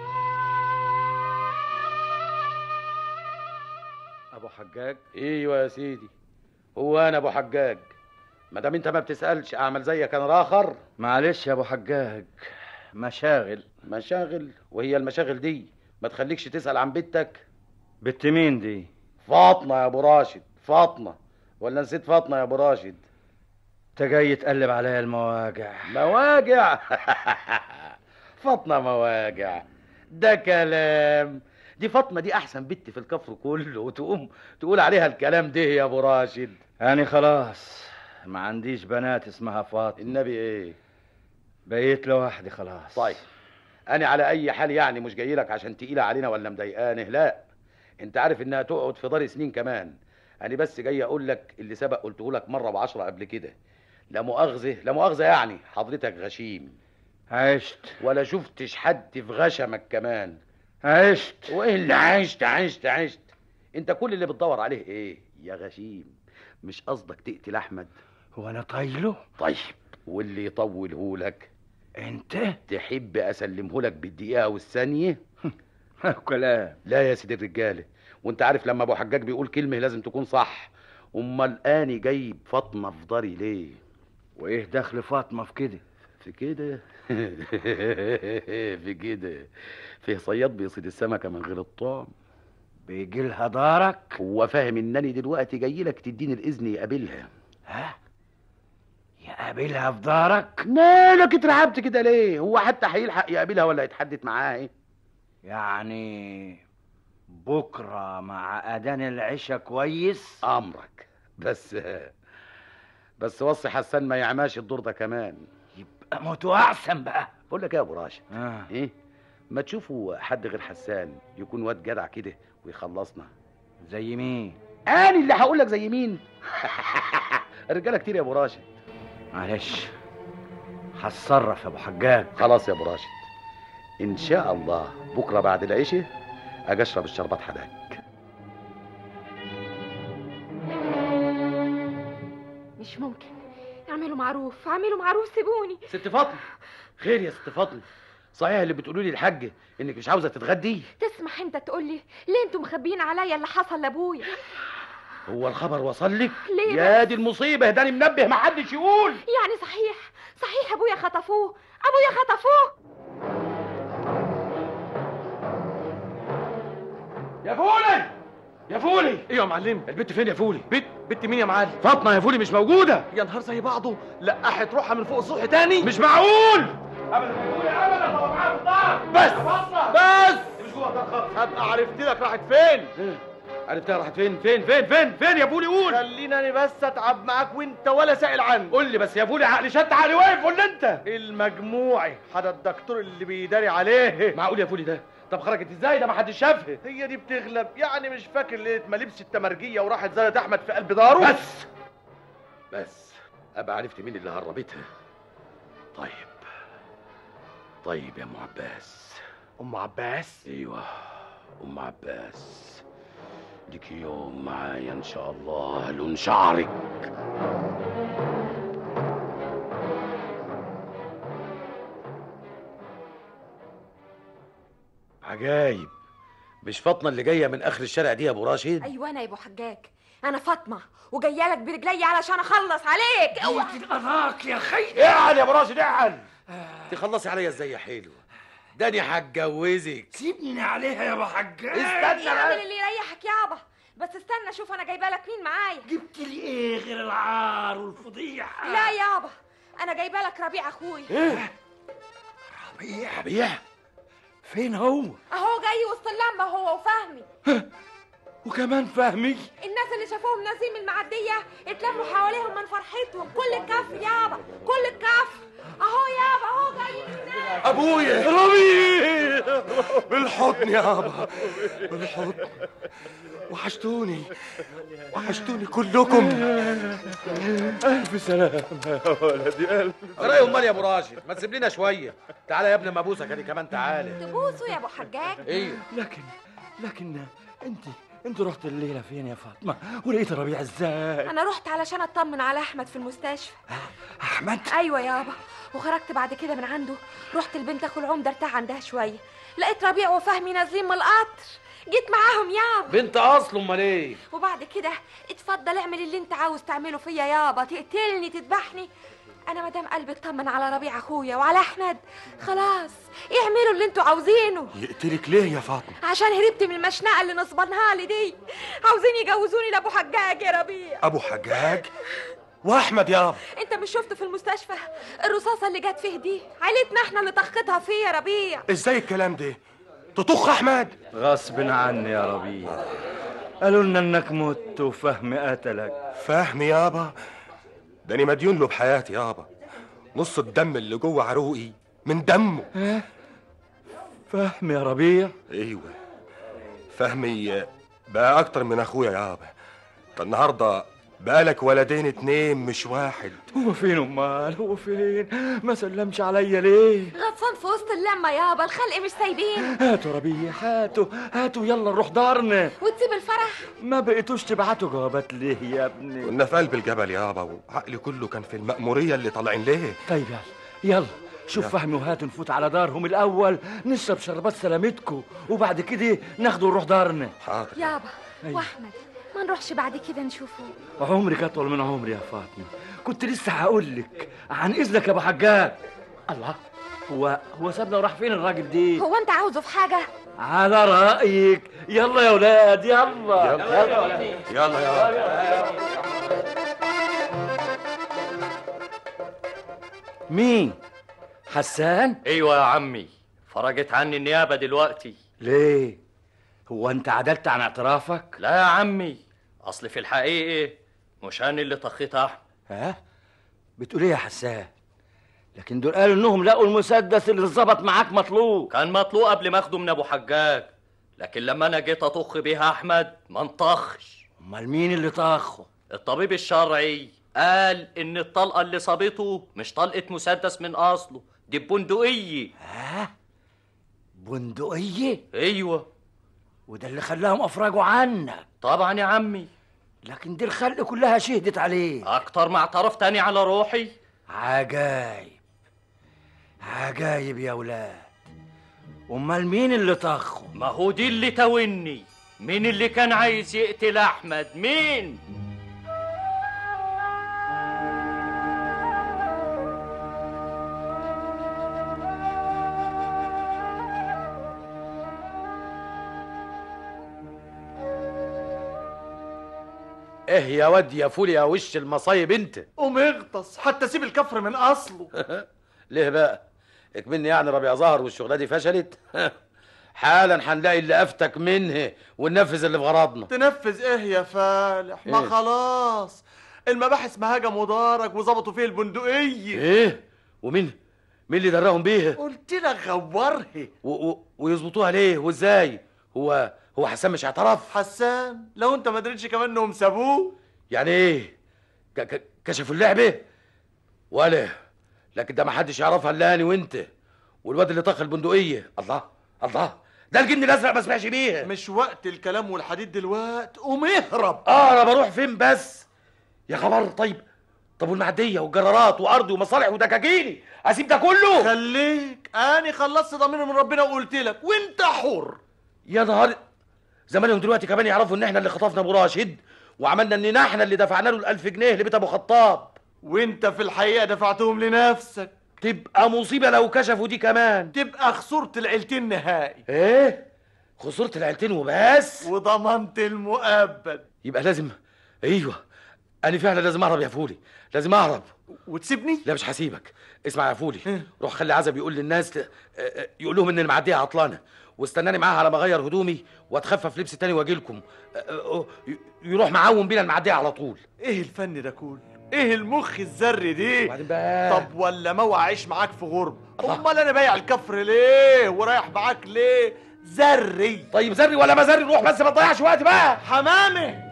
Speaker 3: ابو حجاج
Speaker 9: ايوه يا سيدي هو انا ابو حجاج ما دام انت ما بتسالش اعمل زيك انا اخر
Speaker 13: معلش يا ابو حجاج مشاغل
Speaker 9: مشاغل وهي المشاغل دي ما تخليكش تسال عن بنتك
Speaker 13: بنت مين دي
Speaker 9: فاطمه يا ابو راشد فاطمه ولا نسيت فاطمه يا ابو راشد
Speaker 13: انت جاي تقلب عليا المواجع
Speaker 9: مواجع فاطمه مواجع ده كلام دي فاطمه دي احسن بنت في الكفر كله وتقوم تقول عليها الكلام ده يا ابو راشد
Speaker 13: يعني خلاص ما عنديش بنات اسمها فاطمه
Speaker 9: النبي ايه
Speaker 13: بقيت لوحدي خلاص
Speaker 9: طيب انا على اي حال يعني مش جاي لك عشان تقيله علينا ولا مضايقانه لا انت عارف انها تقعد في دار سنين كمان انا بس جاي اقول لك اللي سبق قلته لك مره بعشرة قبل كده لا مؤاخذه لا مؤاخذه يعني حضرتك غشيم
Speaker 13: عشت
Speaker 9: ولا شفتش حد في غشمك كمان
Speaker 13: عشت
Speaker 9: وايه اللي عشت عشت عشت انت كل اللي بتدور عليه ايه يا غشيم مش قصدك تقتل احمد
Speaker 13: هو انا طايله
Speaker 9: طيب واللي يطوله لك
Speaker 13: انت
Speaker 9: تحب اسلمه لك بالدقيقه والثانيه
Speaker 13: كلام
Speaker 9: لا يا سيدي الرجاله وانت عارف لما ابو حجاج بيقول كلمه لازم تكون صح امال اني جايب فاطمه في داري ليه
Speaker 13: وايه دخل فاطمه في كده
Speaker 9: في كده في كده فيه صياد بيصيد السمكه من غير الطعم
Speaker 13: بيجي لها دارك
Speaker 9: هو فاهم انني دلوقتي جاي لك تديني الاذن يقابلها
Speaker 13: ها يقابلها في دارك
Speaker 9: مالك اترعبت كده ليه هو حتى هيلحق يقابلها ولا يتحدث معاها ايه
Speaker 13: يعني بكره مع اذان العشاء كويس
Speaker 9: امرك بس بس وصي حسان ما يعماش الدور ده كمان
Speaker 13: يبقى موتوا احسن بقى
Speaker 9: بقول لك ايه يا ابو راشد
Speaker 13: آه.
Speaker 9: ايه ما تشوفوا حد غير حسان يكون واد جدع كده ويخلصنا
Speaker 13: زي مين
Speaker 9: انا اللي هقول لك زي مين الرجاله كتير يا ابو راشد
Speaker 13: معلش هتصرف يا ابو حجاج
Speaker 9: خلاص يا ابو راشد ان شاء الله بكره بعد العشاء اجي اشرب الشربات حداك
Speaker 5: مش ممكن اعملوا معروف اعملوا معروف سيبوني
Speaker 9: ست فاطمه خير يا ست فاطمه صحيح اللي بتقولوا لي الحاج انك مش عاوزه تتغدي
Speaker 5: تسمح انت تقول لي ليه انتوا مخبيين عليا اللي حصل لابويا
Speaker 9: هو الخبر وصل لك
Speaker 5: ليه
Speaker 9: يا دي المصيبه داني منبه ما حدش يقول
Speaker 5: يعني صحيح صحيح ابويا خطفوه ابويا خطفوه
Speaker 9: يا فولي يا فولي
Speaker 1: ايه يا معلم
Speaker 9: البت فين يا فولي
Speaker 1: بنت بنت مين يا معلم
Speaker 9: فاطمه يا فولي مش موجوده
Speaker 1: يا نهار زي بعضه لقحت روحها من فوق السطح تاني
Speaker 9: مش معقول ابدا يا فولي ابدا طب معايا في الدار
Speaker 1: بس
Speaker 9: فاطمه
Speaker 1: بس
Speaker 9: مش جوه الدار خالص
Speaker 1: هبقى عرفت لك راحت فين
Speaker 9: عرفتها راحت فين فين فين فين فين يا فولي قول
Speaker 1: خلينا انا بس اتعب معاك وانت ولا سائل عني
Speaker 9: قول لي بس يا فولي عقلي شد عقلي واقف ولا انت
Speaker 1: المجموعي حدا الدكتور اللي بيداري عليه
Speaker 9: معقول يا فولي ده طب خرجت ازاي ده ما حدش شافها
Speaker 1: هي دي بتغلب يعني مش فاكر ليله ما لبست التمرجيه وراحت زارت احمد في قلب داره
Speaker 9: بس بس ابقى عرفت مين اللي هربتها طيب طيب يا ام عباس
Speaker 1: ام عباس
Speaker 9: ايوه ام عباس ليك يوم معايا ان شاء الله لون شعرك عجايب مش فاطمه اللي جايه من اخر الشارع دي يا ابو راشد
Speaker 5: ايوه انا يا ابو حجاج انا فاطمه وجايه لك برجلي علشان اخلص عليك اوعى
Speaker 9: اراك يا خي اعن يا ابو راشد اعن تخلصي عليا ازاي يا حلو داني هتجوزك
Speaker 13: سيبني عليها يا ابو حجاج
Speaker 9: استنى
Speaker 5: اعمل
Speaker 9: بس.
Speaker 5: اللي يريحك يابا بس استنى شوف انا جايبه لك مين معايا
Speaker 13: جبت لي ايه غير العار والفضيحه
Speaker 5: لا يابا انا جايبه لك ربيع اخويا
Speaker 9: ايه
Speaker 13: ربيع
Speaker 9: ربيع
Speaker 13: فين هو
Speaker 5: اهو جاي وسط اللمبه هو وفهمي
Speaker 9: وكمان فهمي
Speaker 5: الناس اللي شافوهم نازلين من المعديه اتلموا حواليهم من فرحتهم كل الكف يابا كل الكف اهو يابا اهو جاي الناس
Speaker 7: ابويا ربيع بالحضن يابا بالحضن وحشتوني وحشتوني كلكم
Speaker 9: الف سلامه يا ولدي الف راي امال يا ابو راشد ما تسيب لنا شويه تعالى يا ابني ما ابوسك ادي كمان تعالى
Speaker 5: تبوسوا يا ابو حجاج
Speaker 9: ايه
Speaker 13: لكن لكن انت انت رحت الليله فين يا فاطمه ولقيت ربيع ازاي
Speaker 5: انا رحت علشان اطمن على احمد في المستشفى
Speaker 13: احمد
Speaker 5: ايوه يابا وخرجت بعد كده من عنده رحت لبنت اخو العمده ارتاح عندها شويه لقيت ربيع وفهمي نازلين من القطر جيت معاهم يابا
Speaker 9: بنت اصل امال ايه
Speaker 5: وبعد كده اتفضل اعمل اللي انت عاوز تعمله فيا يابا تقتلني تذبحني انا مادام قلبي اطمن على ربيع اخويا وعلى احمد خلاص اعملوا اللي انتوا عاوزينه
Speaker 7: يقتلك ليه يا فاطمه
Speaker 5: عشان هربت من المشنقه اللي نصبنها لي دي عاوزين يجوزوني لابو حجاج يا ربيع
Speaker 7: ابو حجاج واحمد يابا
Speaker 5: انت مش شفت في المستشفى الرصاصه اللي جت فيه دي عيلتنا احنا اللي طختها فيه يا ربيع
Speaker 7: ازاي الكلام ده تطخ احمد
Speaker 13: غصب عني يا ربيع قالوا لنا انك مت وفهم قتلك
Speaker 7: فهمي يابا ده انا مديون له بحياتي يابا نص الدم اللي جوه عروقي من دمه
Speaker 13: فهم يا ربيع
Speaker 7: ايوه فهمي بقى اكتر من اخويا يابا ده النهارده بقالك ولدين اتنين مش واحد
Speaker 13: هو فين امال هو فين ما سلمش عليا ليه
Speaker 5: غطسان في وسط اللمه يابا الخلق مش سايبين
Speaker 13: هاتوا ربيع هاتوا هاتوا يلا نروح دارنا
Speaker 5: وتسيب الفرح
Speaker 13: ما بقيتوش تبعتوا جوابات ليه يا ابني
Speaker 7: كنا في قلب الجبل يابا وعقلي كله كان في المأمورية اللي طالعين ليه
Speaker 13: طيب يلا يلا شوف
Speaker 7: يلا.
Speaker 13: فهمي وهات نفوت على دارهم الاول نشرب شربات سلامتكم وبعد كده ناخده ونروح دارنا
Speaker 7: حاضر
Speaker 5: يابا
Speaker 13: أيوة.
Speaker 5: واحمد ما نروحش بعد كده نشوفه
Speaker 13: عمرك اطول من عمري يا فاطمه كنت لسه هقول لك عن اذنك يا ابو حجاج الله هو هو سابنا وراح فين الراجل دي
Speaker 5: هو انت عاوزه في حاجه
Speaker 13: على رايك يلا يا ولاد يلا
Speaker 7: يلا. يلا يا
Speaker 13: مين حسان
Speaker 12: ايوه يا عمي فرجت عني النيابه دلوقتي
Speaker 13: ليه هو انت عدلت عن اعترافك
Speaker 12: لا يا عمي اصل في الحقيقه مش انا اللي طخيت احمد
Speaker 13: ها بتقول ايه يا حسان لكن دول قالوا انهم لقوا المسدس اللي ظبط معاك مطلوب
Speaker 12: كان مطلوب قبل ما اخده من ابو حجاج لكن لما انا جيت اطخ بيها احمد ما انطخش
Speaker 13: امال مين اللي طخه
Speaker 12: الطبيب الشرعي قال ان الطلقه اللي صابته مش طلقه مسدس من اصله دي بندقيه
Speaker 13: ها بندقيه
Speaker 12: ايوه
Speaker 13: وده اللي خلاهم افرجوا عنك
Speaker 12: طبعا يا عمي
Speaker 13: لكن دي الخلق كلها شهدت عليه
Speaker 12: اكتر ما اعترفت تاني على روحي
Speaker 13: عجايب عجايب يا ولاد امال مين اللي طخه
Speaker 12: ما هو دي اللي توني مين اللي كان عايز يقتل احمد مين
Speaker 9: ايه يا واد يا فول يا وش المصايب انت
Speaker 1: قوم اغطس حتى سيب الكفر من اصله
Speaker 9: ليه بقى اكملني يعني ربيع ظهر والشغله دي فشلت حالا هنلاقي اللي افتك منه وننفذ اللي في غرضنا
Speaker 1: تنفذ ايه يا فالح ما
Speaker 9: إيه؟
Speaker 1: خلاص المباحث ما هجموا دارك وظبطوا فيه البندقية
Speaker 9: ايه ومين مين اللي دراهم بيها
Speaker 1: قلت لك غورها
Speaker 9: و... و... ويظبطوها ليه وازاي هو هو حسام مش اعترف
Speaker 1: حسان لو انت ما دريتش كمان انهم سابوه
Speaker 9: يعني ايه ك... ك... كشفوا اللعبه ولا لكن ده ما حدش يعرفها الا انا وانت والواد اللي طخ البندقيه الله الله ده الجن الازرق ما سمعش بيها
Speaker 1: مش وقت الكلام والحديد دلوقت قوم اهرب
Speaker 9: اه انا بروح فين بس يا خبر طيب طب والمعديه والجرارات وارضي ومصالح ودكاكيني اسيب ده كله
Speaker 1: خليك انا خلصت ضميري من ربنا وقلت لك وانت حر
Speaker 9: يا نهار زمانهم دلوقتي كمان يعرفوا ان احنا اللي خطفنا ابو راشد وعملنا اننا احنا اللي دفعنا له الألف جنيه لبيت ابو خطاب
Speaker 1: وانت في الحقيقه دفعتهم لنفسك
Speaker 9: تبقى مصيبه لو كشفوا دي كمان
Speaker 1: تبقى خسرت العيلتين نهائي
Speaker 9: ايه خسرت العيلتين وبس
Speaker 1: وضمنت المؤبد
Speaker 9: يبقى لازم ايوه انا فعلا لازم اهرب يا فولي لازم اهرب
Speaker 1: وتسيبني
Speaker 9: لا مش هسيبك اسمع يا فولي روح خلي عزب يقول للناس ت... يقول لهم ان المعديه عطلانه واستناني معاها على ما اغير هدومي واتخفف لبس تاني واجي لكم يروح معوم بينا المعديه على طول
Speaker 1: ايه الفن ده كله ايه المخ الذري دي
Speaker 9: وبعدين بقى
Speaker 1: طب ولا ما اعيش معاك في غربه امال انا بايع الكفر ليه ورايح معاك ليه ذري
Speaker 9: طيب ذري ولا ما ذري روح بس ما تضيعش وقت بقى
Speaker 1: حمامي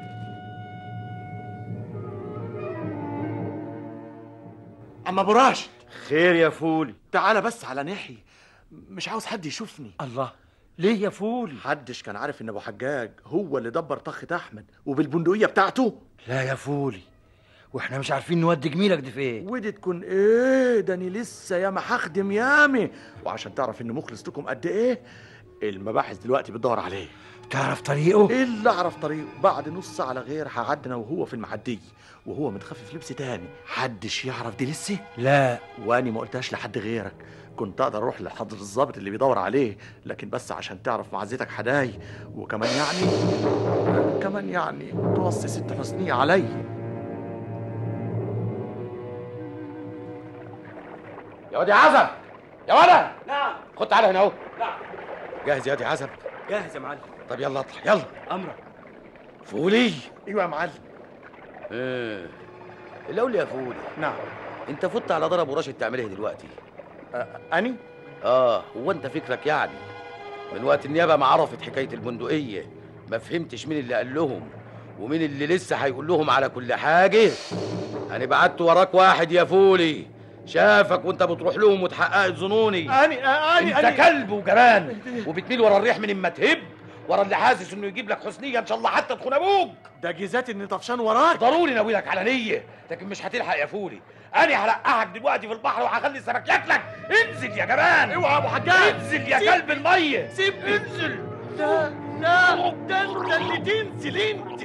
Speaker 1: اما ابو راشد
Speaker 13: خير يا فولي
Speaker 1: تعالى بس على ناحية مش عاوز حد يشوفني
Speaker 13: الله ليه يا فولي
Speaker 1: محدش كان عارف ان ابو حجاج هو اللي دبر طخة احمد وبالبندقية بتاعته
Speaker 13: لا يا فولي واحنا مش عارفين نودي جميلك دي فين
Speaker 1: ودي تكون ايه ده انا لسه ياما هخدم يامي وعشان تعرف ان مخلص لكم قد ايه المباحث دلوقتي بتدور عليه
Speaker 13: تعرف طريقه
Speaker 1: ايه اللي اعرف طريقه بعد نص ساعه على غير هعدي انا وهو في المعديه وهو متخفف لبس تاني حدش يعرف دي لسه
Speaker 13: لا
Speaker 1: واني ما قلتهاش لحد غيرك كنت اقدر اروح لحضر الضابط اللي بيدور عليه لكن بس عشان تعرف معزتك حداي وكمان يعني كمان يعني توصي ست حسنية علي
Speaker 9: يا واد يا عزب يا ولد
Speaker 12: نعم
Speaker 9: خد تعالى هنا اهو
Speaker 12: نعم
Speaker 9: جاهز يا واد يا عزب
Speaker 12: جاهز يا معلم
Speaker 9: طب يلا اطلع يلا
Speaker 12: امرك
Speaker 9: فولي
Speaker 1: ايوه يا معلم
Speaker 9: ايه الاول يا فولي
Speaker 1: نعم
Speaker 9: انت فت على ضرب وراشد تعمل ايه دلوقتي
Speaker 1: أه اني
Speaker 9: اه هو انت فكرك يعني من وقت النيابه ما عرفت حكايه البندقيه ما فهمتش مين اللي قال لهم ومين اللي لسه هيقول لهم على كل حاجه انا بعت وراك واحد يا فولي شافك وانت بتروح لهم وتحققت ظنوني
Speaker 1: اني اني
Speaker 9: انت
Speaker 1: اني
Speaker 9: كلب وجبان وبتميل ورا الريح من اما تهب ورا اللي حاسس انه يجيب لك حسنيه ان شاء الله حتى تخون ابوك
Speaker 1: ده جيزات اني طفشان وراك
Speaker 9: ضروري ناوي لك على نيه لكن مش هتلحق يا فولي انا هلقحك دلوقتي في البحر وهخلي السمك ياكلك انزل يا جبان
Speaker 1: اوعى يا ابو حجاج
Speaker 9: انزل يا
Speaker 1: سيب-
Speaker 9: كلب الميه
Speaker 1: سيبني
Speaker 9: انزل
Speaker 1: لا لا ده انت اللي تنزل انت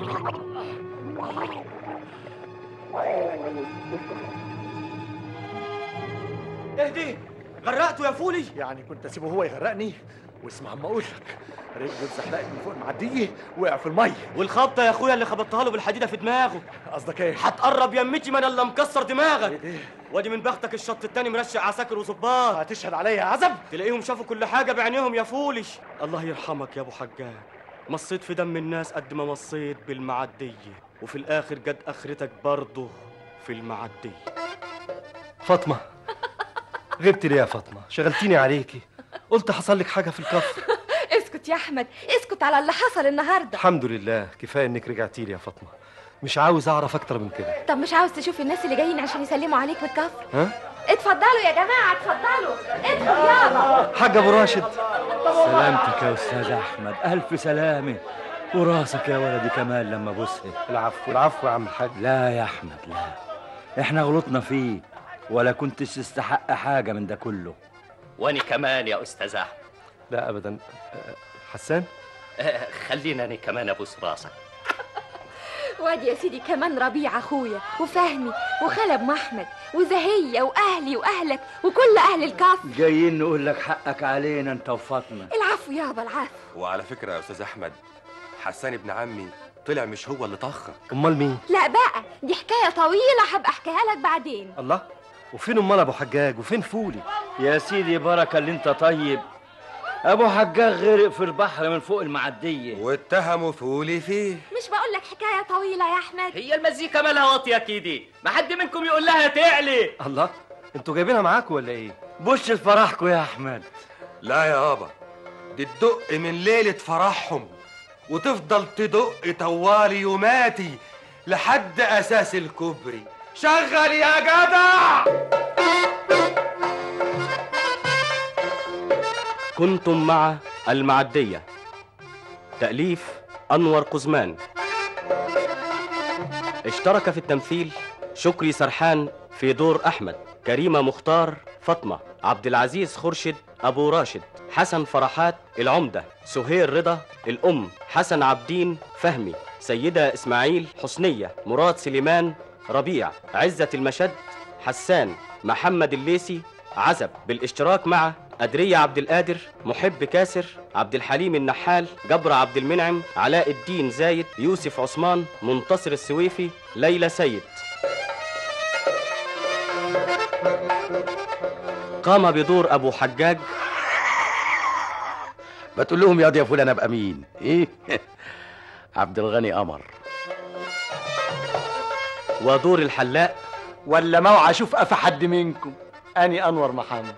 Speaker 12: اهدي غرقته يا فولي
Speaker 1: يعني كنت اسيبه هو يغرقني واسمع اما اقول لك رجله اتزحلقت من فوق المعديه وقع في الميه
Speaker 12: والخبطه يا اخويا اللي خبطتها له بالحديده في دماغه
Speaker 1: قصدك ايه
Speaker 12: هتقرب يمتي ما انا اللي مكسر دماغك وادي من بختك الشط التاني مرشق عساكر وظباط
Speaker 1: هتشهد عليا يا عزب
Speaker 12: تلاقيهم شافوا كل حاجه بعينيهم يا فولي الله يرحمك يا ابو حجاج مصيت في دم الناس قد ما مصيت بالمعديه وفي الاخر جت اخرتك برضه في المعديه
Speaker 3: فاطمة غبت ليه يا فاطمة شغلتيني عليكي قلت حصل لك حاجة في الكفر
Speaker 5: اسكت يا احمد اسكت على اللي حصل النهارده
Speaker 3: الحمد لله كفاية انك رجعتي لي يا فاطمة مش عاوز اعرف اكتر من كده
Speaker 5: طب مش عاوز تشوف الناس اللي جايين عشان يسلموا عليك من الكفر
Speaker 3: ها
Speaker 5: اتفضلوا يا جماعه اتفضلوا ادخل يابا
Speaker 3: حاج ابو راشد
Speaker 13: سلامتك يا استاذ احمد الف سلامه وراسك يا ولدي كمان لما بوسها
Speaker 3: العفو العفو يا عم الحاج
Speaker 13: لا يا احمد لا احنا غلطنا فيك ولا كنتش تستحق حاجه من ده كله
Speaker 18: واني كمان يا استاذ احمد
Speaker 3: لا ابدا حسان
Speaker 18: آه، خلينا انا كمان ابوس راسك
Speaker 5: وادي يا سيدي كمان ربيع اخويا وفهمي وخال ام احمد وزهيه واهلي واهلك وكل اهل الكفر
Speaker 13: جايين نقول لك حقك علينا انت وفاطمه
Speaker 5: العفو يابا العفو
Speaker 7: وعلى فكره يا استاذ احمد حسان ابن عمي طلع مش هو اللي طخك
Speaker 3: امال مين
Speaker 5: لا بقى دي حكايه طويله هبقى احكيها لك بعدين
Speaker 3: الله وفين امال ابو حجاج وفين فولي
Speaker 13: يا سيدي بركه اللي انت طيب ابو حجاج غرق في البحر من فوق المعديه
Speaker 7: واتهموا فولي فيه
Speaker 5: مش بقول لك حكايه طويله يا احمد
Speaker 18: هي المزيكا مالها واطيه كده ما حد منكم يقول لها تعلي
Speaker 3: الله انتوا جايبينها معاكم ولا ايه
Speaker 13: بش فرحكم يا احمد
Speaker 7: لا يا بابا دي تدق من ليلة فرحهم وتفضل تدق طوالي يوماتي لحد أساس الكوبري شغل يا جدع
Speaker 12: كنتم مع المعدية تأليف أنور قزمان اشترك في التمثيل شكري سرحان في دور أحمد كريمة مختار فاطمة عبد العزيز خرشد أبو راشد حسن فرحات العمدة سهير رضا الأم حسن عبدين فهمي سيدة إسماعيل حسنية مراد سليمان ربيع عزة المشد حسان محمد الليسي عزب بالاشتراك مع أدرية عبد القادر محب كاسر عبد الحليم النحال جبر عبد المنعم علاء الدين زايد يوسف عثمان منتصر السويفي ليلى سيد قام بدور أبو حجاج
Speaker 9: ما تقول لهم ياض يا فلان ابقى مين ايه عبد الغني قمر
Speaker 12: ودور الحلاق
Speaker 1: ولا موعى اشوف قفا حد منكم اني انور محمد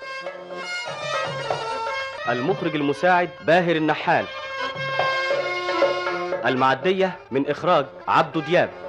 Speaker 12: المخرج المساعد باهر النحال المعدية من إخراج عبدو دياب